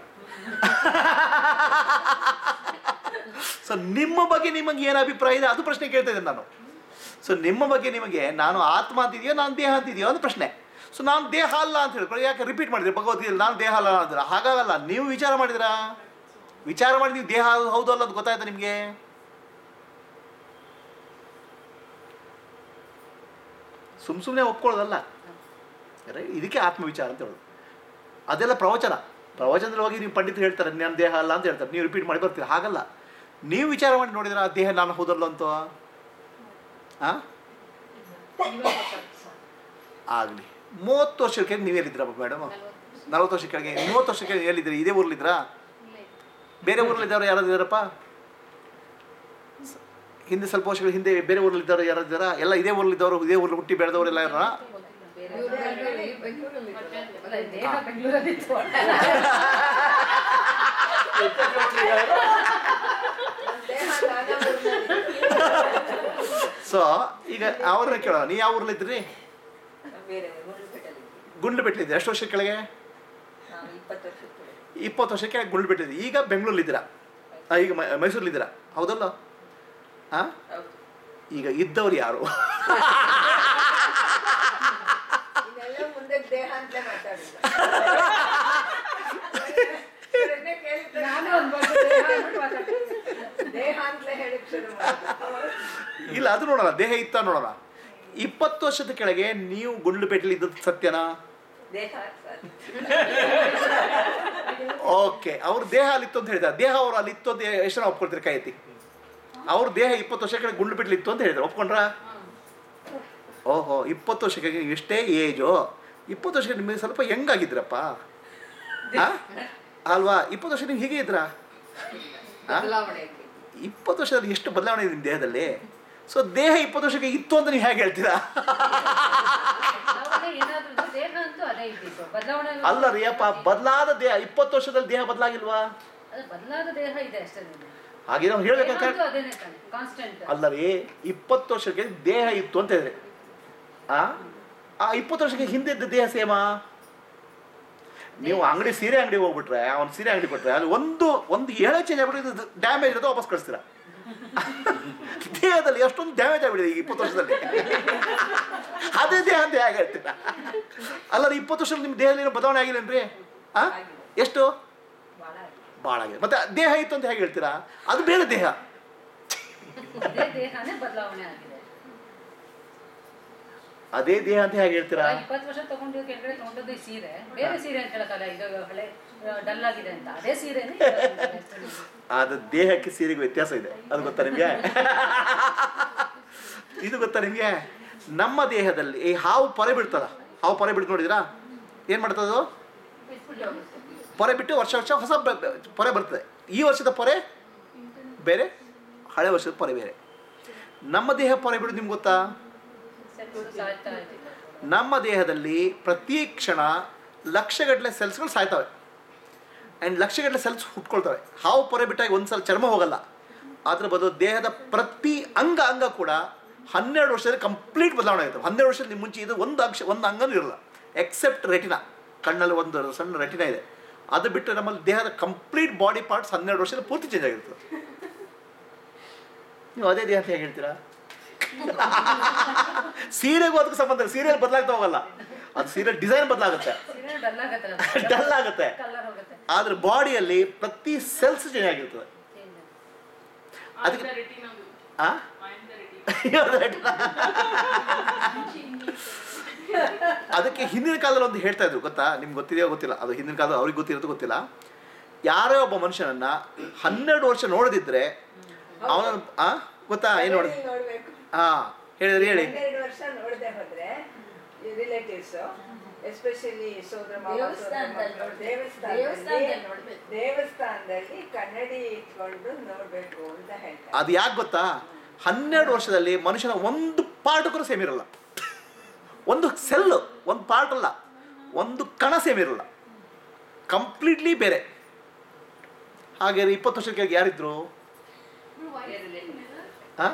ಸೊ ನಿಮ್ಮ ಬಗ್ಗೆ ನಿಮಗೆ ಏನು ಅಭಿಪ್ರಾಯ ಇದೆ ಅದು ಪ್ರಶ್ನೆ ಕೇಳ್ತಾ ಇದ್ದೀನಿ ನಾನು ಸೊ ನಿಮ್ಮ ಬಗ್ಗೆ ನಿಮಗೆ ನಾನು ಆತ್ಮ ಅಂತಿದೆಯೋ ನಾನು ದೇಹ ಅಂತಿದೆಯೋ ಅಂತ ಪ್ರಶ್ನೆ ಸೊ ನಾನು ದೇಹ ಅಲ್ಲ ಅಂತ ಹೇಳ್ಕೊಳ್ಳಿ ಯಾಕೆ ರಿಪೀಟ್ ಮಾಡಿದ್ರಿ ಭಗವದ್ಗೀತೆಯಲ್ಲಿ ನಾನು ದೇಹ ಅಲ್ಲ ಅಂತೀರ ಹಾಗಾಗಲ್ಲ ನೀವು ವಿಚಾರ ಮಾಡಿದ್ರಾ ವಿಚಾರ ಮಾಡಿ ನೀವು ದೇಹ ಹೌದು ಅಲ್ಲ ಅದು ಗೊತ್ತಾಯ್ತಾ ನಿಮಗೆ ಸುಮ್ ಸುಮ್ಮನೆ ಒಪ್ಕೊಳ್ಳೋದಲ್ಲ ರೈ- ಇದಕ್ಕೆ ಆತ್ಮವಿಚಾರ ಅಂತ ಹೇಳೋದು ಅದೆಲ್ಲ ಪ್ರವಚನ ಪ್ರವಚನದಲ್ಲಿ ಹೋಗಿ ನೀವು ಪಂಡಿತರು ಹೇಳ್ತಾರೆ ನನ್ನ ದೇಹ ಅಲ್ಲ ಅಂತ ಹೇಳ್ತಾರೆ ನೀವು ರಿಪೀಟ್ ಮಾಡಿ ಬರ್ತೀರ ಹಾಗಲ್ಲ ನೀವು ವಿಚಾರ ಮಾಡಿ ನೋಡಿದ್ರೆ ಆ ದೇಹ ನಾನು ಹೌದಲ್ಲ ಅಂತ ಆ ಆಗಲಿ ಮೂವತ್ತು ವರ್ಷ ಕೆಳಗೆ ನೀವು ಎಲ್ಲಿದ್ರಪ್ಪ ಮೇಡಮ್ ನಲ್ವತ್ತು ವರ್ಷ ಕೆಳಗೆ ಮೂವತ್ತು ವರ್ಷ ಕೆಳಗೆ ಎಲ್ಲಿದ್ರಿ ಇದೇ ಊರ್ಲಿದ್ರಾ ಬೇರೆ ಊರಲ್ಲಿದ್ದವ್ರು ಯಾರಾದ್ರು ಇದ್ದಾರಪ್ಪ ಹಿಂದೆ ಸ್ವಲ್ಪ ವರ್ಷಗಳ ಹಿಂದೆ ಬೇರೆ ಊರಲ್ಲಿದ್ದವ್ರು ಯಾರಾದ್ರು ಇದ್ದಾರಾ ಎಲ್ಲ ಇದೇ ಊರಲ್ಲಿದ್ದವರು ಇದೇ ಊರಲ್ಲಿ ಹುಟ್ಟಿ ಬೆಳೆದವರೆಲ್ಲ ಇದ್ದಾರಾ ಗೊತ್ತಿಲ್ಲ ಬೇರೆ ಇವ್ರು ಬೆಂಗಳೂರಲ್ಲಿ ಬೆಂಗಳೂರಲ್ಲಿ ಅಲ್ಲ, ದೇಹ ಬೆಂಗಳೂರಲ್ಲಿತ್ತು ದೇಹ ನಾನಾ ಊರಿನಲ್ಲಿ ಸೊ ಈಗ ಅವ್ರನ್ನ ಕೇಳೋಣ ನೀವು ಯಾವ ಊರಲ್ಲಿದ್ರಿ ಬೇರೆ ಗುಂಡ್ಲುಪೇಟೆಯಲ್ಲಿ ಗುಂಡ್ಲು ಬೆಟ್ಟಲಿದ್ದೆ ಎಷ್ಟು ವರ್ಷ ಕೆಳಗೆ ನಾವು ಇಪ್ಪತ್ತು ವರ್ಷಕ್ಕೆ ಇಪ್ಪತ್ತು ವರ್ಷ ಕೆಳಗೆ ಗುಂಡ್ಲು ಬೆಟ್ಟಿದ್ದೆ ಈಗ ಬೆಂಗಳೂರಲ್ಲಿದ್ದೀರಾ ಆ, ಈಗ ಮೈ- ಮೈಸೂರಲ್ಲಿದ್ದೀರಾ ಹೌದಲ್ಲ ಹಾಂ ಹೌದು ಈಗ ಇದ್ದವ್ರು ಯಾರು ಇನ್ನೆಲ್ಲ ಮುಂದೆ ದೇಹ ಅಂತಲೇ ಮಾತಾಡಿಲ್ಲ ಪ್ರಶ್ನೆ ಕೇಳಿದ್ರೆ ನಾನು ಅನ್ಬೋದು ದೇಹ ಅಂದ್ಬಿಟ್ಟು ಮಾತಾಡ್ತೀನಿ. ದೇಹ ಅಂತಲೇ ಹೇಳಿಕ್ ಶುರು ಮಾಡಿದ್ರು. ಇಲ್ಲ ಅದು ನೋಡೋಣ ದೇಹ ಇತ್ತ ನೋಡೋಣ ಇಪ್ಪತ್ತು ವರ್ಷದ ಕೆಳಗೆ ನೀವು ಗುಂಡ್ಲು ಬೆಟ್ಟಲಿ ಇದ್ದದ್ದು ಸತ್ಯನಾ ದೇಹ ಸರ್ ಓಕೆ ಅವ್ರ ದೇಹ ಅಲ್ಲಿತ್ತು ಅಂತ ಹೇಳಿದ ದೇಹ ಅವ್ರು ಅಲ್ಲಿತ್ತು ಅಂತ ಎಷ್ಟು ಜನ ಒಪ್ಕೊಳ್ತೀರಿ ಕೈ ಎತ್ತಿ ಅವ್ರ ದೇಹ ಇಪ್ಪತ್ತು ವರ್ಷ ಕೆಳಗೆ ಗುಂಡ್ಲು ಬಿಡ್ಲಿತ್ತು ಅಂತ ಹೇಳಿದ್ರು ಒಪ್ಕೊಂಡ್ರಾ ಓಹೋ ಇಪ್ಪತ್ತು ವರ್ಷ ಕೆಳಗೆ ನೀವು ಎಷ್ಟೇ ಏಜು ಇಪ್ಪತ್ತು ವರ್ಷಕ್ಕೆ ನಿಮಗೆ ಸ್ವಲ್ಪ ಹೆಂಗಾಗಿದ್ರಪ್ಪ ಆ? ಅಲ್ವಾ ಇಪ್ಪತ್ತು ವರ್ಷ ನೀವು ಹೀಗೆ ಇದ್ರಾ ಆ? ಬದಲಾವಣೆ ಆಗಿ. ಇಪ್ಪತ್ತು ವರ್ಷದಲ್ಲಿ ಎಷ್ಟು ಬದಲಾವಣೆ ಇದೆ ನಿಮ್ಮ ದೇಹದಲ್ಲಿ ಸೊ ದೇಹ ಇಪ್ಪತ್ತು ವರ್ಷಕ್ಕೆ ಇತ್ತು ಅಂತ ನೀವು ಹೇಗೆ ಹೇಳ್ತೀರಾ ಅವಾಗ ಏನಾದ್ರೂ ದೇಹ ಅಂತೂ ಅದೇ ಇದ್ದಿದ್ದು ಬದಲಾವಣೆ ಅಲ್ಲ ರೀ ಅಪ್ಪ ಬದಲಾದ ದೇಹ ಇಪ್ಪತ್ತು ವರ್ಷದಲ್ಲಿ ದೇಹ ಬದಲಾಗಿಲ್ವಾ ಅದು ಬದಲಾದ ದೇಹ ಇದೆ ಅಷ್ಟೇ ಹಾಗೆ ನಾವು ಹೇಳ್ಬೇಕಂತ ಅದೇನೆ ತಾನೆ ಕಾನ್ಸ್ಟೆಂಟ್ ಅಲ್ಲ ರೀ ಇಪ್ಪತ್ತು ವರ್ಷಕ್ಕೆ ದೇಹ ಇತ್ತು ಅಂತ ಹೇಳಿದ್ರೆ ಆ ಆ ಇಪ್ಪತ್ತು ವರ್ಷಕ್ಕೆ ಹಿಂದೆ ಇದ್ದ ದೇಹ ಸೇಮ ನೀವು ಅಂಗಡಿ ಸೀರೆ ಅಂಗಡಿ ಹೋಗ್ಬಿಟ್ರೆ ಅವ್ನು ಸೀರೆ ಅಂಗಡಿ ಕೊಟ್ರೆ ಅಲ್ಲಿ ಒಂದು ಒಂದು ಎಳೆ ಚೇಂಜ್ ಆಗ್ಬಿಟ್ಟು ಡ್ಯಾಮೇಜ್ ಇರೋದು ವಾಪಸ್ ಕಳಿಸ್ತೀರ ದೇಹದಲ್ಲಿ ಎಷ್ಟೊಂದು ಡ್ಯಾಮೇಜ್ ಆಗ್ಬಿಟ್ಟಿದೆ ಈಗ ಇಪ್ಪತ್ತು ವರ್ಷದಲ್ಲಿ ಅದೇ ದೇಹ ಅಂತ ಹೇಗೆ ಹೇಳ್ತೀರಾ ಅಲ್ಲ ರೀ ಇಪ್ಪತ್ತು ವರ್ಷದಲ್ಲಿ ನಿಮ್ಮ ದೇಹದಲ್ಲಿ ಏನೋ ಬದಲಾವಣೆ ಆಗಿಲ್ಲೇನ್ರಿ ಆ ಎಷ್ಟು ಭಾಳ ಆಗಿದೆ ಮತ್ತೆ ದೇಹ ಇತ್ತು ಅಂತ ಹೇಗೆ ಹೇಳ್ತೀರಾ ಅದು ಬೇರೆ ದೇಹ ಅದೇ ದೇಹನೇ ಬದಲಾವಣೆ ಆಗಿದೆ ಅದೇ ದೇಹ ಅಂತ ಹೇಗೆ ಹೇಳ್ತೀರಾ ಇಪ್ಪತ್ತು ವರ್ಷ ತಗೊಂಡು ಕೆಳಗಡೆ ತಗೊಂಡದ್ದು ಈ ಸೀರೆ ಬೇರೆ ಸೀರೆ ಅಂತ ಹೇಳಕ್ಕಲ್ಲ ಇದು ಹಳೆ ಡಲ್ ಆಗಿದೆ ಅಂತ ಅದೇ ಸೀರೆನೇ ಅದು ದೇಹಕ್ಕೆ ಸೀರೆಗೆ ವ್ಯತ್ಯಾಸ ಇದೆ ಅದು ಗೊತ್ತಾ ನಿಮಗೆ ಇದು ಗೊತ್ತಾ ನಿಮಗೆ ನಮ್ಮ ದೇಹದಲ್ಲಿ ಈ ಹಾವು ಪೊರೆ ಬಿಡ್ತದ ಹಾವು ಪೊರೆ ಬಿಡ್ತು ನೋಡಿದ್ರಾ ಏನು ಮಾಡ್ತದದು ಪೊರೆ ಬಿಟ್ಟು ವರ್ಷ ವರ್ಷ ಹೊಸ ಬ- ಬ- ಪೊರೆ ಬರ್ತದೆ ಈ ವರ್ಷದ ಪೊರೆ ಬೇರೆ ಹಳೆ ವರ್ಷದ ಪೊರೆ ಬೇರೆ ನಮ್ಮ ದೇಹ ಪೊರೆ ಬಿಡೋದು ನಿಮ್ಗೆ ಗೊತ್ತಾ ಸಾಯ್ತಾ ಇದೆ ನಮ್ಮ ದೇಹದಲ್ಲಿ ಪ್ರತಿ ಕ್ಷಣ ಲಕ್ಷಗಟ್ಟಲೆ ಸೆಲ್ಸ್ಗಳು ಸಾಯ್ತವೆ ಆ್ಯಂಡ್ ಲಕ್ಷಗಟ್ಟಲೆ ಸೆಲ್ಸ್ ಹುಟ್ಕೊಳ್ತವೆ ಹಾವು ಪೊರೆ ಬಿಟ್ಟಾಗ ಒಂದು ಸಲ ಚರ್ಮ ಹೋಗಲ್ಲ ಅದ್ರ ಬದಲು ದೇಹದ ಪ್ರತಿ ಅಂಗ ಅಂಗ ಕೂಡ ಹನ್ನೆರಡು ವರ್ಷದಲ್ಲಿ ಕಂಪ್ಲೀಟ್ ಬದಲಾವಣೆ ಆಗುತ್ತೆ ಹನ್ನೆರಡು ವರ್ಷದಲ್ಲಿ ಮುಂಚೆ ಇದು ಒಂದು ಅಂಶ ಒಂದು ಅಂಗನೂ ಇರಲ್ಲ ಎಕ್ಸೆಪ್ಟ್ ರೆಟಿನಾ ಕಣ್ಣಲ್ಲಿ ಒಂದು ಸಣ್ಣ ರೆಟಿನಾ ಇದೆ ಅದು ಬಿಟ್ಟರೆ ನಮ್ಮಲ್ಲಿ ದೇಹದ ಕಂಪ್ಲೀಟ್ ಬಾಡಿ ಪಾರ್ಟ್ಸ್ ಹನ್ನೆರಡು ವರ್ಷದಲ್ಲಿ ಪೂರ್ತಿ ಚೇಂಜ್ ಆಗಿರ್ತದೆ ನೀವು ಅದೇ ದೇಹ ಅಂತ ಹೇಗೆ ಹೇಳ್ತೀರಾ ಸೀರೆಗೂ ಅದಕ್ಕೆ ಸಂಬಂಧ ಇಲ್ಲ. ಸೀರೆಯಲ್ಲಿ ಬದಲಾಗ್ತಾ ಹೋಗಲ್ಲ ಅದು ಸೀರೆ ಡಿಸೈನ್ ಬದಲಾಗುತ್ತೆ ಸೀರೆ ಡಲ್ ಆಗತ್ತಲ್ಲ ಡಲ್ ಆಗುತ್ತೆ ಕಲರ್ ಹೋಗುತ್ತೆ ಆದ್ರೆ ಬಾಡಿಯಲ್ಲಿ ಪ್ರತಿ ಸೆಲ್ಸ್ ಚೇಂಜ್ ಆಗಿರ್ತದೆ ಅದಕ್ಕೆ ಆ? ಅದು retina. ಅದಕ್ಕೆ ಹಿಂದಿನ ಕಾಲದಲ್ಲಿ ಒಂದು ಹೇಳ್ತಾ ಇದ್ರು ಗೊತ್ತಾ ನಿಮ್ಗೆ ಗೊತ್ತಿದೆಯೋ ಗೊತ್ತಿಲ್ಲ ಅದು ಹಿಂದಿನ ಕಾಲದಲ್ಲಿ ಅವ್ರಿಗೆ ಗೊತ್ತಿರೋದು ಗೊತ್ತಿಲ್ಲ ಯಾರೇ ಒಬ್ಬ ಮನುಷ್ಯನನ್ನ ಹನ್ನೆರಡು ವರ್ಷ ನೋಡದಿದ್ರೆ ಅವನ ಆ ಗೊತ್ತಾ ಏನು ನೋಡ ನೋಡ್ಬೇಕು ಹಾ ಹೇಳಿದ್ರಿ ಹೇಳಿ ಹನ್ನೆರಡು ವರ್ಷ ನೋಡದೆ ಹೋದ್ರೆ ರಿಲೇಟಿವ್ಸ್ ಎಸ್ಪೆಷಲಿ ಸೋದರ ಮಾವ, ಸೋದರ ದೇವಸ್ಥಾನದಲ್ಲಿ ಮಕ್ಕಳು, ದೇವಸ್ಥಾನದಲ್ಲಿ ದೇವಸ್ಥಾನದಲ್ಲಿ ನೋಡ್ಬೇಕು. ದೇವಸ್ಥಾನದಲ್ಲಿ ಕನ್ನಡಿ ಇಟ್ಕೊಂಡು ನೋಡ್ಬೇಕು ಅಂತ ಹೇಳ್ತಾರೆ ಅದು ಯಾಕೆ ಗೊತ್ತಾ ಹನ್ನೆರಡು ವರ್ಷದಲ್ಲಿ ಮನುಷ್ಯನ ಒಂದು ಪಾರ್ಟ್ ಕೂಡ ಸೇಮ್ ಇರಲ್ಲ ಒಂದು ಸೆಲ್ ಒಂದು ಪಾರ್ಟ್ ಅಲ್ಲ ಒಂದು ಕಣ ಸೇಮ್ ಇರಲ್ಲ ಕಂಪ್ಲೀಟ್ಲಿ ಬೇರೆ ಹಾಗೆ ಇಪ್ಪತ್ತು ವರ್ಷಕ್ಕೆ ಯಾರಿದ್ರು ಆ?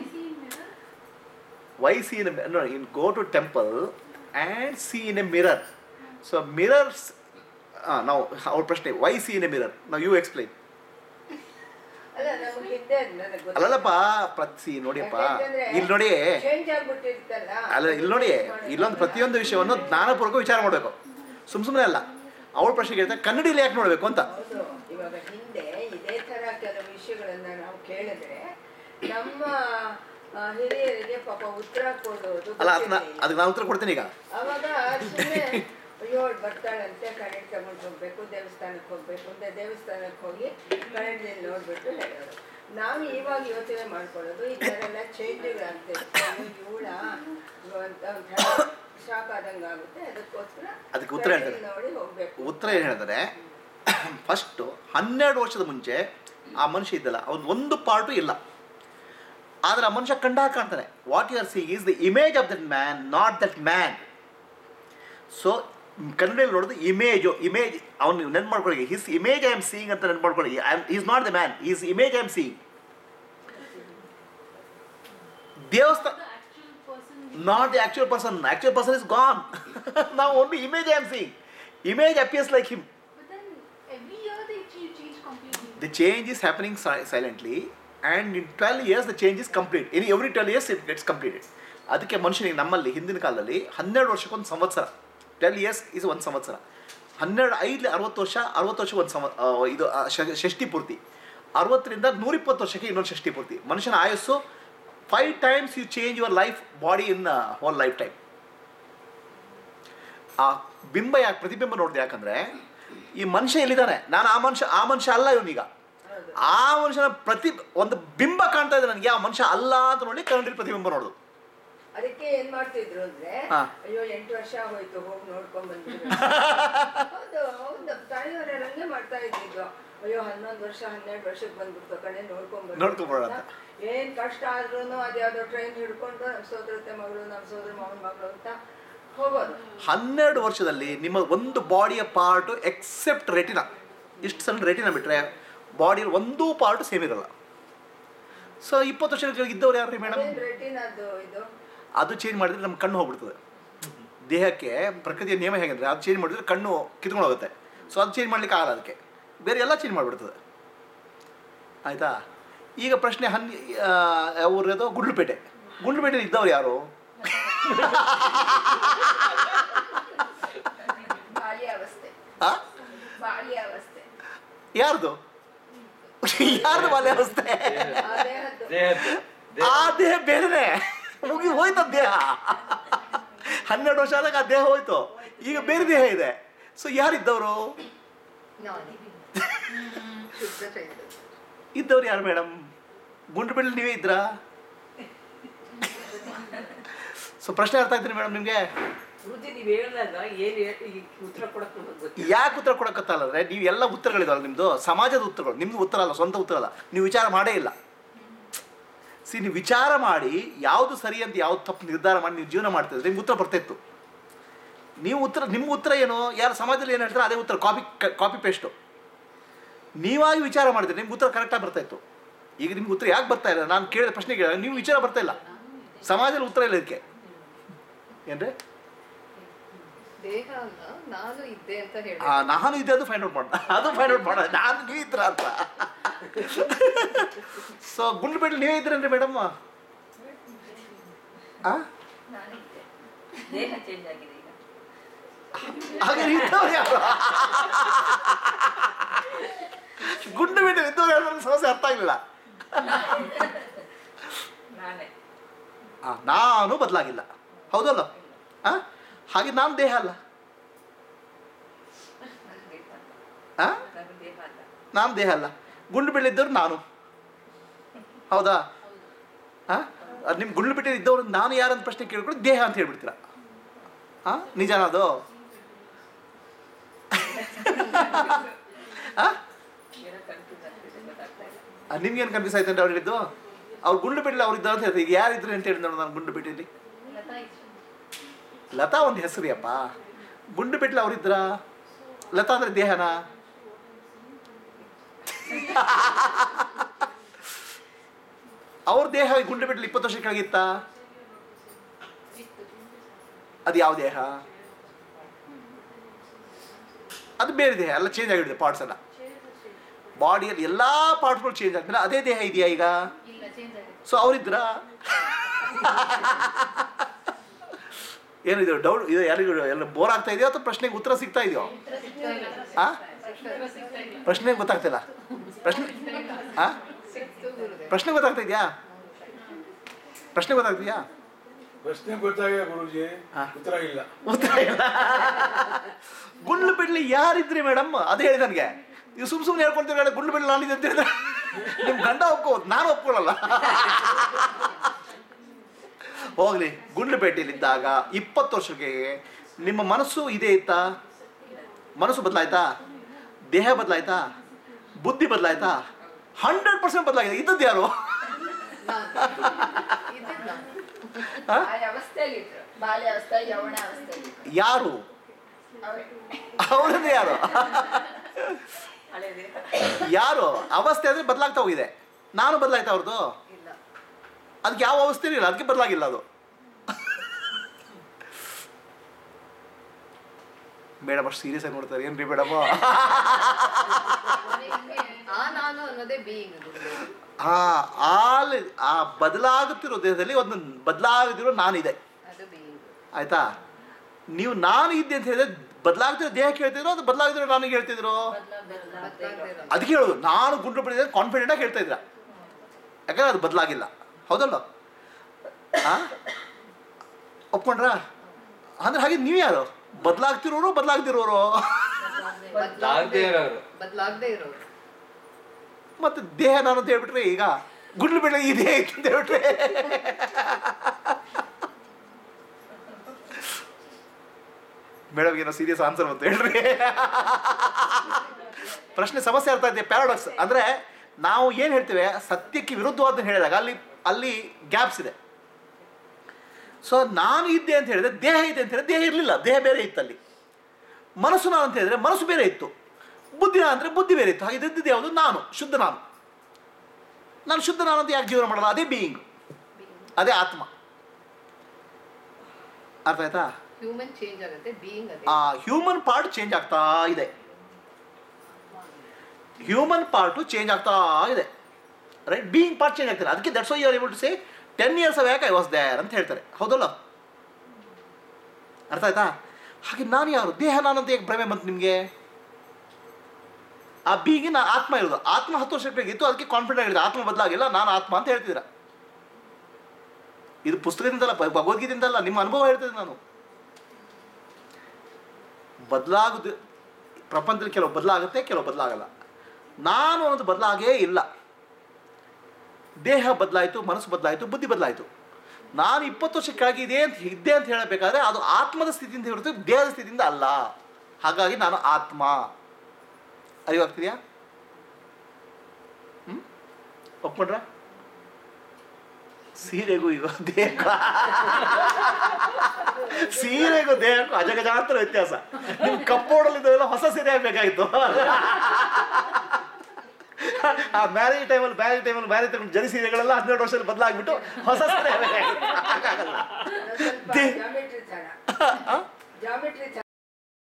ವೈ ಸಿ ಇನ್ ನೋಡಿ in go to temple and see in a mirror so mirrors ನಾವು ಅವ್ರ ಪ್ರಶ್ನೆ why see in a mirror ನಾವು ಯು ಎಕ್ಸ್ಪ್ಲೈನ್ ಅಲ್ಲ ನಮ್ಗೆ ಹಿಂದೆ ನನಗೆ ಗೊತ್ತಿಲ್ಲ. ಅಲ್ಲಲ್ಲಪ್ಪ ಪ್ರತಿ ನೋಡಿಯಪ್ಪ ಯಾಕೆಂತಂದ್ರೆ ಇಲ್ಲಿ ನೋಡಿ change ಆಗ್ಬಿಟ್ಟಿರ್ತಲ್ಲ ಅಲ್ಲ ಇಲ್ಲಿ ನೋಡಿ ಇಲ್ಲೊಂದು ಪ್ರತಿಯೊಂದು ವಿಷಯವನ್ನು ಜ್ಞಾನಪೂರ್ವಕ ವಿಚಾರ ಮಾಡಬೇಕು ಸುಮ್ ಸುಮ್ಮನೆ ಅಲ್ಲ ಅವಳ ಪ್ರಶ್ನೆಗೆ ಹೇಳ್ತಾರೆ ಕನ್ನಡಿಲಿ ಯಾಕೆ ನೋಡಬೇಕು ಅಂತ ಹೌದು ಇವಾಗ ಹಿಂದೆ ಇದೇ ತರ ಕೆಲವು ವಿಷಯಗಳನ್ನ ನಾವು ಕೇಳಿದ್ರೆ ನಮ್ಮ ಆ, ಹಿರಿಯರಿಗೆ ಪಾಪ ಉತ್ತರ ಕೊಡೋದು ಅಲ್ಲ ಅದನ್ನ ಗೊತ್ತಿರ್ಲಿಲ್ಲ. ಅದಕ್ಕೆ ನಾನು ಉತ್ತರ ಕೊಡ್ತೀನಿ ಈಗ ಅವಾಗ ಸುಮ್ಮನೆ ಅಯ್ಯೋ ಅವ್ಳ್ ಬರ್ತಾಳಂತೆ ಕರೆಂಟ್ ತಗೊಂಡು ಹೋಗ್ಬೇಕು ದೇವಸ್ಥಾನಕ್ಕೆ ಹೋಗ್ಬೇಕು ಅಂತ ದೇವಸ್ಥಾನಕ್ಕೆ ಹೋಗಿ ಕರೆಂಟ್ನಲ್ಲಿ ನೋಡ್ಬಿಟ್ಟು ಹೇಳೋರು ನಾವು ಇವಾಗ ಯೋಚನೆ ಮಾಡ್ಕೊಳ್ಳೋದು ಈ ಥರ ಎಲ್ಲ ಚೇಂಜ್ಗಳಾಗ್ತಿರುತ್ತೆ ಇವಳ ಅಂತ ಒಂಥರ ಶಾಕ್ ಆದಂಗೆ ಆಗುತ್ತೆ ಅದಕ್ಕೋಸ್ಕರ ಅದಕ್ಕೆ ಉತ್ತರ ಹೇಳ್ತಾರೆ. ಕನ್ನಡಿ ನೋಡಿ ಹೋಗ್ಬೇಕು ಉತ್ತರ ಏನು ಹೇಳಿದ್ರೆ ಫಸ್ಟು ಹನ್ನೆರಡು ವರ್ಷದ ಮುಂಚೆ ಆ ಮನುಷ್ಯ ಇದ್ದಲ್ಲ ಅವ್ನು ಒಂದು ಪಾರ್ಟು ಇಲ್ಲ ಆದರೆ ಆ ಮನುಷ್ಯ ಕಂಡಾಗ ಕಾಣ್ತಾನೆ what you are seeing is the image of that man not that man so ಕನ್ನಡದಲ್ಲಿ ನೋಡೋದು ಇಮೇಜು ಇಮೇಜ್ ಅವ್ನು ನೆನ್ಪು ಮಾಡ್ಕೊಳ್ಳಿ his image I am seeing ಅಂತ ನೆನ್ಪು ಮಾಡ್ಕೊಳ್ಳಿ I is not the man is image I am seeing ದೇವಸ್ಥಾನ not the actual person actual person is gone ನಾವು only image I am seeing image appears like him But then every year they change, change completely. the change is happening si- silently and in 12 years the change is complete in every 12 years it gets completed ಅದಕ್ಕೆ ಮನುಷ್ಯನಿಗೆ ನಮ್ಮಲ್ಲಿ ಹಿಂದಿನ ಕಾಲದಲ್ಲಿ ಹನ್ನೆರಡು ವರ್ಷಕ್ಕೊಂದು ಸಂವತ್ಸರ twelve years is ಒಂದು ಸಂವತ್ಸರ ಹನ್ನೆರಡು ಐದು ಅರವತ್ತು ವರ್ಷ ಅರವತ್ತು ವರ್ಷಕ್ಕೆ ಒಂದು ಸಂವ ಆ, ಇದು ಆ, ಷ- ಷಷ್ಠಿ ಪೂರ್ತಿ ಅರವತ್ತರಿಂದ ನೂರಿಪ್ಪತ್ತು ವರ್ಷಕ್ಕೆ ಇನ್ನೊಂದು ಷಷ್ಠಿ ಪೂರ್ತಿ ಮನುಷ್ಯನ ಆಯಸ್ಸು five times you change your life body in whole life time ಆ ಬಿಂಬ ಯಾಕೆ ಪ್ರತಿಬಿಂಬ ನೋಡಿದೆ ಯಾಕಂದ್ರೆ ಈ ಮನುಷ್ಯ ಎಲ್ಲಿದ್ದಾನೆ ನಾನು ಆ ಮನುಷ್ಯ ಆ ಮನುಷ್ಯ ಅಲ್ಲ ಇವನೀಗ ಆ ಮನುಷ್ಯನ ಪ್ರತಿ ಒಂದು ಬಿಂಬ ಕಾಣ್ತಾ ಇದೆ ನನಗೆ ಆ ಮನುಷ್ಯ ಅಲ್ಲ ಅಂತ ನೋಡಿ ಕನ್ನಡಿ ಪ್ರತಿಬಿಂಬ ನೋಡೋದು ಅದಕ್ಕೆ ಏನ್ ಮಾಡ್ತಿದ್ರು ಅಂದ್ರೆ ಹಾ. ಅಯ್ಯೋ ಎಂಟು ವರ್ಷ ಹೋಯ್ತು ಹೋಗಿ ನೋಡ್ಕೊಂಡ್ ಬಂದಿದ್ರು ಹೌದು ಹೌದು ತಾಯಿಯವರೆಲ್ಲ ಹಂಗೆ ಮಾಡ್ತಾ ಇದ್ದಿದ್ದು ಅಯ್ಯೋ ಹನ್ನೊಂದು ವರ್ಷ ಹನ್ನೆರಡು ವರ್ಷಕ್ಕೆ ಬಂದ್ಬಿಡ್ತು ಕಣೆ ನೋಡ್ಕೊಂಡ್ ಬಂದ್ಬಿಡ್ತು ನೋಡ್ಕೊಂಡ್ ಬರೋಣ ಅಂತ. ಏನ್ ಕಷ್ಟ ಆದ್ರೂ ಅದ್ಯಾವ್ದೋ ಟ್ರೈನ್ ಹಿಡ್ಕೊಂಡು ನಮ್ಮ ಸೋದರತೆ ಮಗಳು ನಮ್ಮ ಸೋದರ ಮಾವನ ಮಗಳು ಅಂತ ಹೋಗೋದು ಹನ್ನೆರಡು ವರ್ಷದಲ್ಲಿ ನಿಮ್ಮ ಒಂದು ಬಾಡಿಯ ಪಾರ್ಟು ಎಕ್ಸೆಪ್ಟ್ ರೆಟಿನ ಇಷ್ಟು ಸಣ್ಣ ರೆಟಿನ ಬಿಟ್ಟರೆ ಬಾಡಿಯಲ್ಲಿ ಒಂದೂ ಪಾರ್ಟು ಸೇಮ್ ಇರಲ್ಲ ಸೊ ಇಪ್ಪತ್ತು ವರ್ಷದ ಕೆಳಗೆ ಇದ್ದವ್ರು ಯಾರು ರೀ ಮೇಡಮ್ ಅದೇನ್ ರೆಟಿನದ್ದು ಇದು ಅದು ಚೇಂಜ್ ಮಾಡಿದ್ರೆ ನಮ್ಮ ಕಣ್ಣು ಹೋಗ್ಬಿಡ್ತದೆ ದೇಹಕ್ಕೆ ಪ್ರಕೃತಿಯ ನಿಯಮ ಹೇಗೆಂದರೆ ಅದು ಚೇಂಜ್ ಮಾಡಿದ್ರೆ ಕಣ್ಣು ಕಿತ್ಕೊಂಡು ಹೋಗುತ್ತೆ ಸೊ ಅದು ಚೇಂಜ್ ಮಾಡ್ಲಿಕ್ಕೆ ಆಗಲ್ಲ ಅದಕ್ಕೆ ಬೇರೆ ಎಲ್ಲ ಚೇಂಜ್ ಮಾಡಿಬಿಡ್ತದೆ ಆಯಿತಾ ಈಗ ಪ್ರಶ್ನೆ ಹನ್ ಅವ್ರದ್ದು ಗುಂಡ್ಲುಪೇಟೆ ಗುಂಡ್ಲುಪೇಟೆಲಿ ಇದ್ದವ್ರು ಯಾರು ಬಾಲ್ಯಾವಸ್ಥೆ ಆ? ಬಾಲ್ಯಾವಸ್ಥೆ ಯಾರ್ದು ಯಾರ್ದು ಬಾಲ್ಯಾವಸ್ಥೆ ಆ ದೇಹದ್ದು ದೇಹದ್ದು ಆ ದೇಹ ಬೇರೆನೆ ಮುಗಿ ಹೋಯ್ತು ಆ ದೇಹ ಹನ್ನೆರಡು ವರ್ಷ ಆದಾಗ ಆ ದೇಹ ಹೋಯ್ತು ಈಗ ಬೇರೆ ದೇಹ ಇದೆ ಸೊ ಯಾರಿದ್ದವರು ನಾನು ಶುದ್ಧ ಚೈತನ್ಯ ಇದ್ದವ್ರು ಯಾರು ಮೇಡಮ್ ಗುಂಡು ನೀವೇ ಇದ್ರಾ ಸೊ ಪ್ರಶ್ನೆ ಅರ್ಥ ಆಯ್ತು ಮೇಡಮ್ ನಿಮಗೆ ಗುರುಜಿ ನೀವು ಹೇಳಿದಾಗ ಏನು ಈ ಉತ್ತರ ಕೊಡಕ್ಕೆ ನಮಗೆ ಗೊತ್ತಿಲ್ಲ ಯಾಕೆ ಉತ್ತರ ಕೊಡಕತ್ತಲ್ಲ ಅಂದ್ರೆ ನೀವು ಎಲ್ಲ ಉತ್ತರಗಳಿದಾವಲ್ಲ ನಿಮ್ಮದು ಸಮಾಜದ ಉತ್ತರಗಳು ನಿಮ್ದು ಉತ್ತರ ಅಲ್ಲ ಸ್ವಂತ ಉತ್ತರ ಅಲ್ಲ ನೀವು ವಿಚಾರ ಮಾಡೇ ಇಲ್ಲ ಸಿ ನೀವು ವಿಚಾರ ಮಾಡಿ ಯಾವುದು ಸರಿ ಅಂತ ಯಾವ್ದು ತಪ್ಪು ನಿರ್ಧಾರ ಮಾಡಿ ನೀವು ಜೀವನ ಮಾಡ್ತಿದ್ರೆ ನಿಮ್ಗೆ ಉತ್ತರ ಬರ್ತಿತ್ತು ನೀವು ಉತ್ತರ ನಿಮ್ಮ ಉತ್ತರ ಏನು ಯಾರು ಸಮಾಜದಲ್ಲಿ ಏನು ಹೇಳ್ತಾರೆ ಅದೇ ಉತ್ತರ ಕಾಪಿ ಕಾಪಿ ಪೇಸ್ಟು ನೀವಾಗಿ ವಿಚಾರ ಮಾಡಿದ್ರೆ ನಿಮ್ಗೆ ಉತ್ತರ ಕರೆಕ್ಟಾಗಿ ಬರ್ತಾ ಇತ್ತು ಈಗ ನಿಮ್ಗೆ ಉತ್ತರ ಯಾಕೆ ಬರ್ತಾ ಇಲ್ಲ ನಾನು ಕೇಳಿದ ಪ್ರಶ್ನೆಗೆ ನೀವು ವಿಚಾರ ಬರ್ತಾ ಇಲ್ಲ ಸಮಾಜದಲ್ಲಿ ಉತ್ತರ ಇಲ್ಲ ಇದಕ್ಕೆ ಏನ್ರಿ ದೇಹ ಅಲ್ಲ ನಾನು ಇದ್ದೆ ಅಂತ ಹೇಳಿ ಆ, ನಾನು ಇದೆ ಅದು ಫೈಂಡ್ ಔಟ್ ಮಾಡ ಅದು ಫೈಂಡ್ ಔಟ್ ಮಾಡ ನಾನು ನೀವು ಇದ್ರ ಅಂತ ಸೊ ಗುಂಡ್ಲುಪೇಟೆ ನೀವೇ ಇದ್ರೇನ್ರಿ ಮೇಡಮ್ ಆ ನಾನಿದ್ದೆ ದೇಹ ಚೇಂಜ್ ಆಗಿದೆ ಈಗ ಹಾಗೆ ಇದ್ದವ್ರು ಯಾರು ಗುಂಡ್ಲುಪೇಟೆ ಇದ್ದವ್ರು ಯಾರು ನನಗೆ ಸಮಸ್ಯೆ ಅರ್ಥ ಆಗಲಿಲ್ಲ ನಾನೇ ಆ, ನಾನು ಬದಲಾಗಿಲ್ಲ ಹೌದಲ್ಲ ಆ ಹಾಗೆ ನಾನು ದೇಹ ಅಲ್ಲ ನನ್ನ ದೇಹ ಅಲ್ಲ ಆ ನನ್ನ ದೇಹ ಅಲ್ಲ ನಾನು ದೇಹ ಅಲ್ಲ ಗುಂಡು ಬೀಳಿದ್ದವ್ರು ನಾನು ಹೌದಾ ಆ ಅದು ನಿಮ್ಮ ಗುಂಡು ಬಿಟ್ಟು ಇದ್ದವ್ರು ನಾನು ಯಾರಂತ ಪ್ರಶ್ನೆ ಕೇಳ್ಕೊಂಡು ದೇಹ ಅಂತ ಹೇಳ್ಬಿಡ್ತೀರಾ ಆ ನಿಜನಾ ಅದು ಆ ಏನೋ ಕನ್ಫ್ಯೂಸ್ ಆಗ್ತಿದೆ ಗೊತ್ತಾಗ್ತಾ ಇಲ್ಲ ಆ, ನಿಮ್ಗೇನು ಕನ್ಫ್ಯೂಸ್ ಆಯ್ತು ಅವ್ರು ಹೇಳಿದ್ದು ಅವ್ರು ಗುಂಡು ಬಿಡ್ಲಿ ಅವ್ರು ಇದ್ದಾರೆ ಅಂತ ಹೇಳ್ತಾರೆ ಈಗ ಯಾರಿದ್ರು ಅಂತ ಹೇಳಿ ನೋಡು ನಾನು ಗುಂಡು ಬಿಟ್ಟಿಲ್ಲಿ ಲತಾ ಇತ್ತು ಲತಾ ಒಂದು ಹೆಸರು ಅಪ್ಪ ಗುಂಡು ಬಿಟ್ಲ ಅವ್ರಿದ್ರ ಲತಾ ಅಂದ್ರೆ ದೇಹನಾ ಅವ್ರ ದೇಹ ಗುಂಡು ಬಿಟ್ಲು ಇಪ್ಪತ್ತು ವರ್ಷ ಕೆಳಗಿತ್ತ ಅದು ಯಾವ ದೇಹ ಅದು ಬೇರೆ ದೇಹ ಎಲ್ಲ ಚೇಂಜ್ ಆಗಿಬಿಟ್ಟಿದೆ ಪಾರ್ಟ್ಸ್ ಎಲ್ಲ ಬಾಡಿಯಲ್ಲಿ ಎಲ್ಲ ಪಾರ್ಟ್ಸ್ಗಳು ಚೇಂಜ್ ಆದ್ಮೇಲೆ ಅದೇ ದೇಹ ಇದೆಯಾ ಈಗ ಇಲ್ಲ ಚೇಂಜ್ ಆಗಿದೆ ಸೊ ಅವರಿದ್ರ ಏನಿದೆ ಡೌಟ್ ಇದು ಯಾರಿಗೂ ಎಲ್ಲ ಬೋರ್ ಆಗ್ತಾ ಇದೆಯೋ ಅಥವಾ ಪ್ರಶ್ನೆಗೆ ಉತ್ತರ ಸಿಗ್ತಾ ಇದೆಯೋ ಆ ಪ್ರಶ್ನೆ ಗೊತ್ತಾಗ್ತಿಲ್ಲ ಪ್ರಶ್ನೆ ಆ ಸಿಕ್ತು ಗುರುದೇವ ಪ್ರಶ್ನೆ ಗೊತ್ತಾಗ್ತಾ ಇದೆಯಾ ಪ್ರಶ್ನೆ ಗೊತ್ತಾಗ್ತಿದ್ಯಾ ಪ್ರಶ್ನೆ ಗೊತ್ತಾಗ ಗುರುಜಿ ಹಾ. ಉತ್ತರ ಇಲ್ಲ ಉತ್ತರ ಇಲ್ಲ ಗುಂಡ್ಲು ಬಿಡ್ಲಿ ಯಾರಿದ್ರಿ ಮೇಡಮ್ ಅದೇ ಹೇಳಿ ನನಗೆ ನೀವು ಸುಮ್ ಸುಮ್ಮನೆ ಹೇಳ್ಕೊಂತೀರ ಗುಂಡ್ಲು ಬಿಡ್ಲಿ ನಾನಿದೆ ಅಂತ ಹೇಳಿದ್ರೆ ನಿಮ್ ಗಂಡ ಒಪ್ಕೋದು ನಾನು ಒಪ್ಕೊಳ್ಳಲ್ಲ ಹೋಗ್ಲಿ ಗುಂಡ್ಲುಪೇಟೆಯಲ್ಲಿದ್ದಾಗ ಇಪ್ಪತ್ತು ವರ್ಷಕ್ಕೆ ನಿಮ್ಮ ಮನಸ್ಸು ಇದೇ ಇತ್ತಾ ಮನಸ್ಸು ಬದಲಾಯ್ತಾ ದೇಹ ಬದಲಾಯ್ತಾ ಬುದ್ಧಿ ಬದಲಾಯ್ತಾ ಹಂಡ್ರೆಡ್ ಪರ್ಸೆಂಟ್ ಬದಲಾಗಿದೆ ಇದ್ದದ್ದು ಯಾರು ಇದ್ದಿದ್ದು ನಾನು ಆ? ಆ ಅವಸ್ಥೆಯಲ್ಲಿದ್ರು ಬಾಲ್ಯಾವಸ್ಥೆ ಯೌವನ ಅವಸ್ಥೆಯಲ್ಲಿ ಯಾರು ಅವರೇ ಅವರದ್ದು ಯಾರು ಹಳೆ ದೇಹ ಯಾರು ಅವಸ್ಥೆ ಅಂದ್ರೆ ಬದಲಾಗ್ತಾ ಹೋಗಿದೆ ನಾನು ಬದಲಾಯ್ತಾ ಅವ್ರದ್ದು ಇಲ್ಲ ಅದಕ್ಕೆ ಯಾವ ಅವಸ್ಥೆ ಇಲ್ಲ ಅದಕ್ಕೆ ಬದಲಾಗಿಲ್ಲ ಅದು ಮೇಡಮ್ ಅಷ್ಟು ಸೀರಿಯಸ್ ಆಗಿ ನೋಡ್ತಾರೆ ಏನ್ರಿ ಮೇಡಮ್ ಆ ನಾನು ಅನ್ನೋದೇ ಬೀಯಿಂಗ್ ಗುರುದೇವ ಹಾ ಆಲ್ ಆ ಬದಲಾಗುತ್ತಿರೋ ದೇಹದಲ್ಲಿ ಒಂದು ಬದಲಾಗದಿರೋ ನಾನಿದೆ ಅದು ಬೀಯಿಂಗ್ ಆಯ್ತಾ ನೀವು ನಾನು ಇದ್ದೆ ಅಂತ ಹೇಳಿದ್ರೆ ಬದಲಾಗ್ತಿರೋ ದೇಹ ಕೇಳ್ತಿದ್ರು ಅದು ಬದಲಾಗ್ತಿರೋ ನಾನು ಹೇಳ್ತಿದ್ರು ಬದಲಾಗದೆ ಇರೋ ಅದಕ್ಕೆ ಹೇಳೋದು ನಾನು ಗುಂಡು ಬಿಡಿದ್ರೆ ಕಾನ್ಫಿಡೆಂಟ್ ಆಗಿ ಹೇಳ್ತಾ ಇದ್ರ ಯಾಕಂದ್ರೆ ಅದು ಬದಲಾಗಿಲ್ಲ ಹೌದಲ್ಲ ಆ ಒಪ್ಕೊಂಡ್ರಾ ಅಂದ್ರೆ ಹಾಗೆ ನೀವು ಯಾರು ಬದಲಾಗ್ತಿರೋರು ಬದಲಾಗ್ತಿರೋರು ಆಗದೆ ಇರೋರು ಬದಲಾಗದೆ ಇರೋರು ಮತ್ತೆ ದೇಹ ನಾನು ಅಂತ ಹೇಳ್ಬಿಟ್ರೆ ಈಗ ಗುಂಡ್ಲು ಬಿಡ ಈ ದೇಹ ಇತ್ತು ಅಂತ ಹೇಳ್ಬಿಟ್ರೆ ಮೇಡಮ್ ಏನೋ ಸೀರಿಯಸ್ ಆನ್ಸರ್ ಅಂತ ಹೇಳ್ರಿ ಪ್ರಶ್ನೆ ಸಮಸ್ಯೆ ಅರ್ಥ ಇದೆ ಪ್ಯಾರಾಡಾಕ್ಸ್ ಅಂದ್ರೆ ನಾವು ಏನು ಹೇಳ್ತೇವೆ ಸತ್ಯಕ್ಕೆ ವಿರುದ್ಧವಾದ ಹೇಳಿದಾಗ ಅಲ್ಲಿ ಅಲ್ಲಿ ಗ್ಯಾಪ್ಸ್ ಇದೆ ಸೊ ನಾನು ಇದ್ದೆ ಅಂತ ಹೇಳಿದ್ರೆ ದೇಹ ಇದೆ ಅಂತ ಹೇಳಿದ್ರೆ ದೇಹ ಇರಲಿಲ್ಲ ದೇಹ ಬೇರೆ ಇತ್ತಲ್ಲಿ ಮನಸ್ಸು ನಾನು ಅಂತ ಹೇಳಿದ್ರೆ ಮನಸ್ಸು ಬೇರೆ ಇತ್ತು ಬುದ್ಧಿ ನಾನು ಅಂದರೆ ಬುದ್ಧಿ ಬೇರೆ ಇತ್ತು ಹಾಗೆ ಇದ್ದಿದ್ದು ಯಾವುದು ನಾನು ಶುದ್ಧ ನಾನು ನಾನು ಶುದ್ಧ ನಾನು ಅಂತ ಯಾಕೆ ಜೀವನ ಮಾಡಲ್ಲ ಅದೇ ಬೀಯಿಂಗ್ ಅದೇ ಆತ್ಮ ಅರ್ಥ ಆಯ್ತಾ ಹ್ಯೂಮನ್ ಚೇಂಜ್ ಆಗುತ್ತೆ ಬೀಯಿಂಗ್ ಅದೇ ಆ ಹ್ಯೂಮನ್ ಪಾರ್ಟ್ ಚೇಂಜ್ ಆಗ್ತಾ ಇದೆ ಹ್ಯೂಮನ್ ಪಾರ್ಟು ಚೇಂಜ್ ಆಗ್ತಾ ಇದೆ ರೈಟ್ ಬೀಯಿಂಗ್ ಪಾರ್ಟ್ ಚೇಂಜ್ ಆಗ್ತಾರೆ ಅದಕ್ಕೆ that's why you are able to say ten years back I was there ಅಂತ ಹೇಳ್ತಾರೆ ಹೌದಲ್ಲ ಅರ್ಥ ಆಯ್ತಾ ಹಾಗೆ ನಾನು ಯಾರು ದೇಹ ನಾನಂತ ಹೇಗೆ ಭ್ರಮೆ ಬಂತು ನಿಮಗೆ ಆ ಬೀಗೆ ನಾ ಆತ್ಮ ಇರೋದು ಆತ್ಮ ಹತ್ತು ವರ್ಷಕ್ಕೆ ಇತ್ತು ಅದಕ್ಕೆ ಕಾನ್ಫಿಡೆಂಟ್ ಆಗಿದೆ ಆತ್ಮ ಬದಲಾಗಿಲ್ಲ ನಾನು ಆತ್ಮ ಅಂತ ಹೇಳ್ತಿದ್ದೀರ ಇದು ಪುಸ್ತಕದಿಂದಲ್ಲ ಭ- ಭಗವದ್ಗೀತೆಯಿಂದಲ್ಲ ನಿಮ್ಮ ಅನುಭವ ಹೇಳ್ತಿದ್ದೆ ನಾನು ಬದಲಾಗುದು ಪ್ರಪಂಚದಲ್ಲಿ ಕೆಲವು ಬದಲಾಗುತ್ತೆ ಕೆಲವು ಬದಲಾಗಲ್ಲ ನಾನು ಅನ್ನೋದು ಬದಲಾಗೇ ಇಲ್ಲ ದೇಹ ಬದಲಾಯಿತು ಮನಸ್ಸು ಬದಲಾಯಿತು ಬುದ್ಧಿ ಬದಲಾಯಿತು ನಾನು ಇಪ್ಪತ್ತು ವರ್ಷ ಕೆಳಗೆ ಇದೆ ಅಂತ ಇದ್ದೆ ಅಂತ ಹೇಳಬೇಕಾದ್ರೆ ಅದು ಆತ್ಮದ ಸ್ಥಿತಿಯಿಂದ ಹೊರತು ದೇಹದ ಸ್ಥಿತಿಯಿಂದ ಅಲ್ಲ ಹಾಗಾಗಿ ನಾನು ಆತ್ಮ ಅರಿವಾಗ್ತಿದೆಯಾ ಹ್ಞೂ ಒಪ್ಕೊಂಡ್ರ ಸೀರೆಗೂ ಈಗ ದೇಹಕ್ಕೂ ಸೀರೆಗೂ ದೇಹಕ್ಕೂ ಅಜಗಜಾಂತರ ವ್ಯತ್ಯಾಸ ನಿಮ್ ಕಪ್ಪೋಡಲ್ಲಿದ್ದವೆಲ್ಲ ಹೊಸ ಸೀರೆ ಆಗ್ಬೇಕಾಗಿತ್ತು ಆ ಮ್ಯಾರೇಜ್ ಟೈಮಲ್ಲಿ ಮ್ಯಾರೇಜ್ ಟೈಮಲ್ಲಿ ಮ್ಯಾರೇಜ್ ತಗೊಂಡು ಜರಿ ಸೀರೆಗಳೆಲ್ಲ ಹನ್ನೆರಡು ವರ್ಷದಲ್ಲಿ ಬದಲಾಗ್ಬಿಟ್ಟು ಹೊಸ ಸೀರೆ ಆಗ್ಬೇಕಾಗಿತ್ತು ಹಾಗಾಗಲ್ಲ ಸ್ವಲ್ಪ ದೇ- ಜಾಮೆಟ್ರಿ ತರ ಜಾಮೆಟ್ರಿ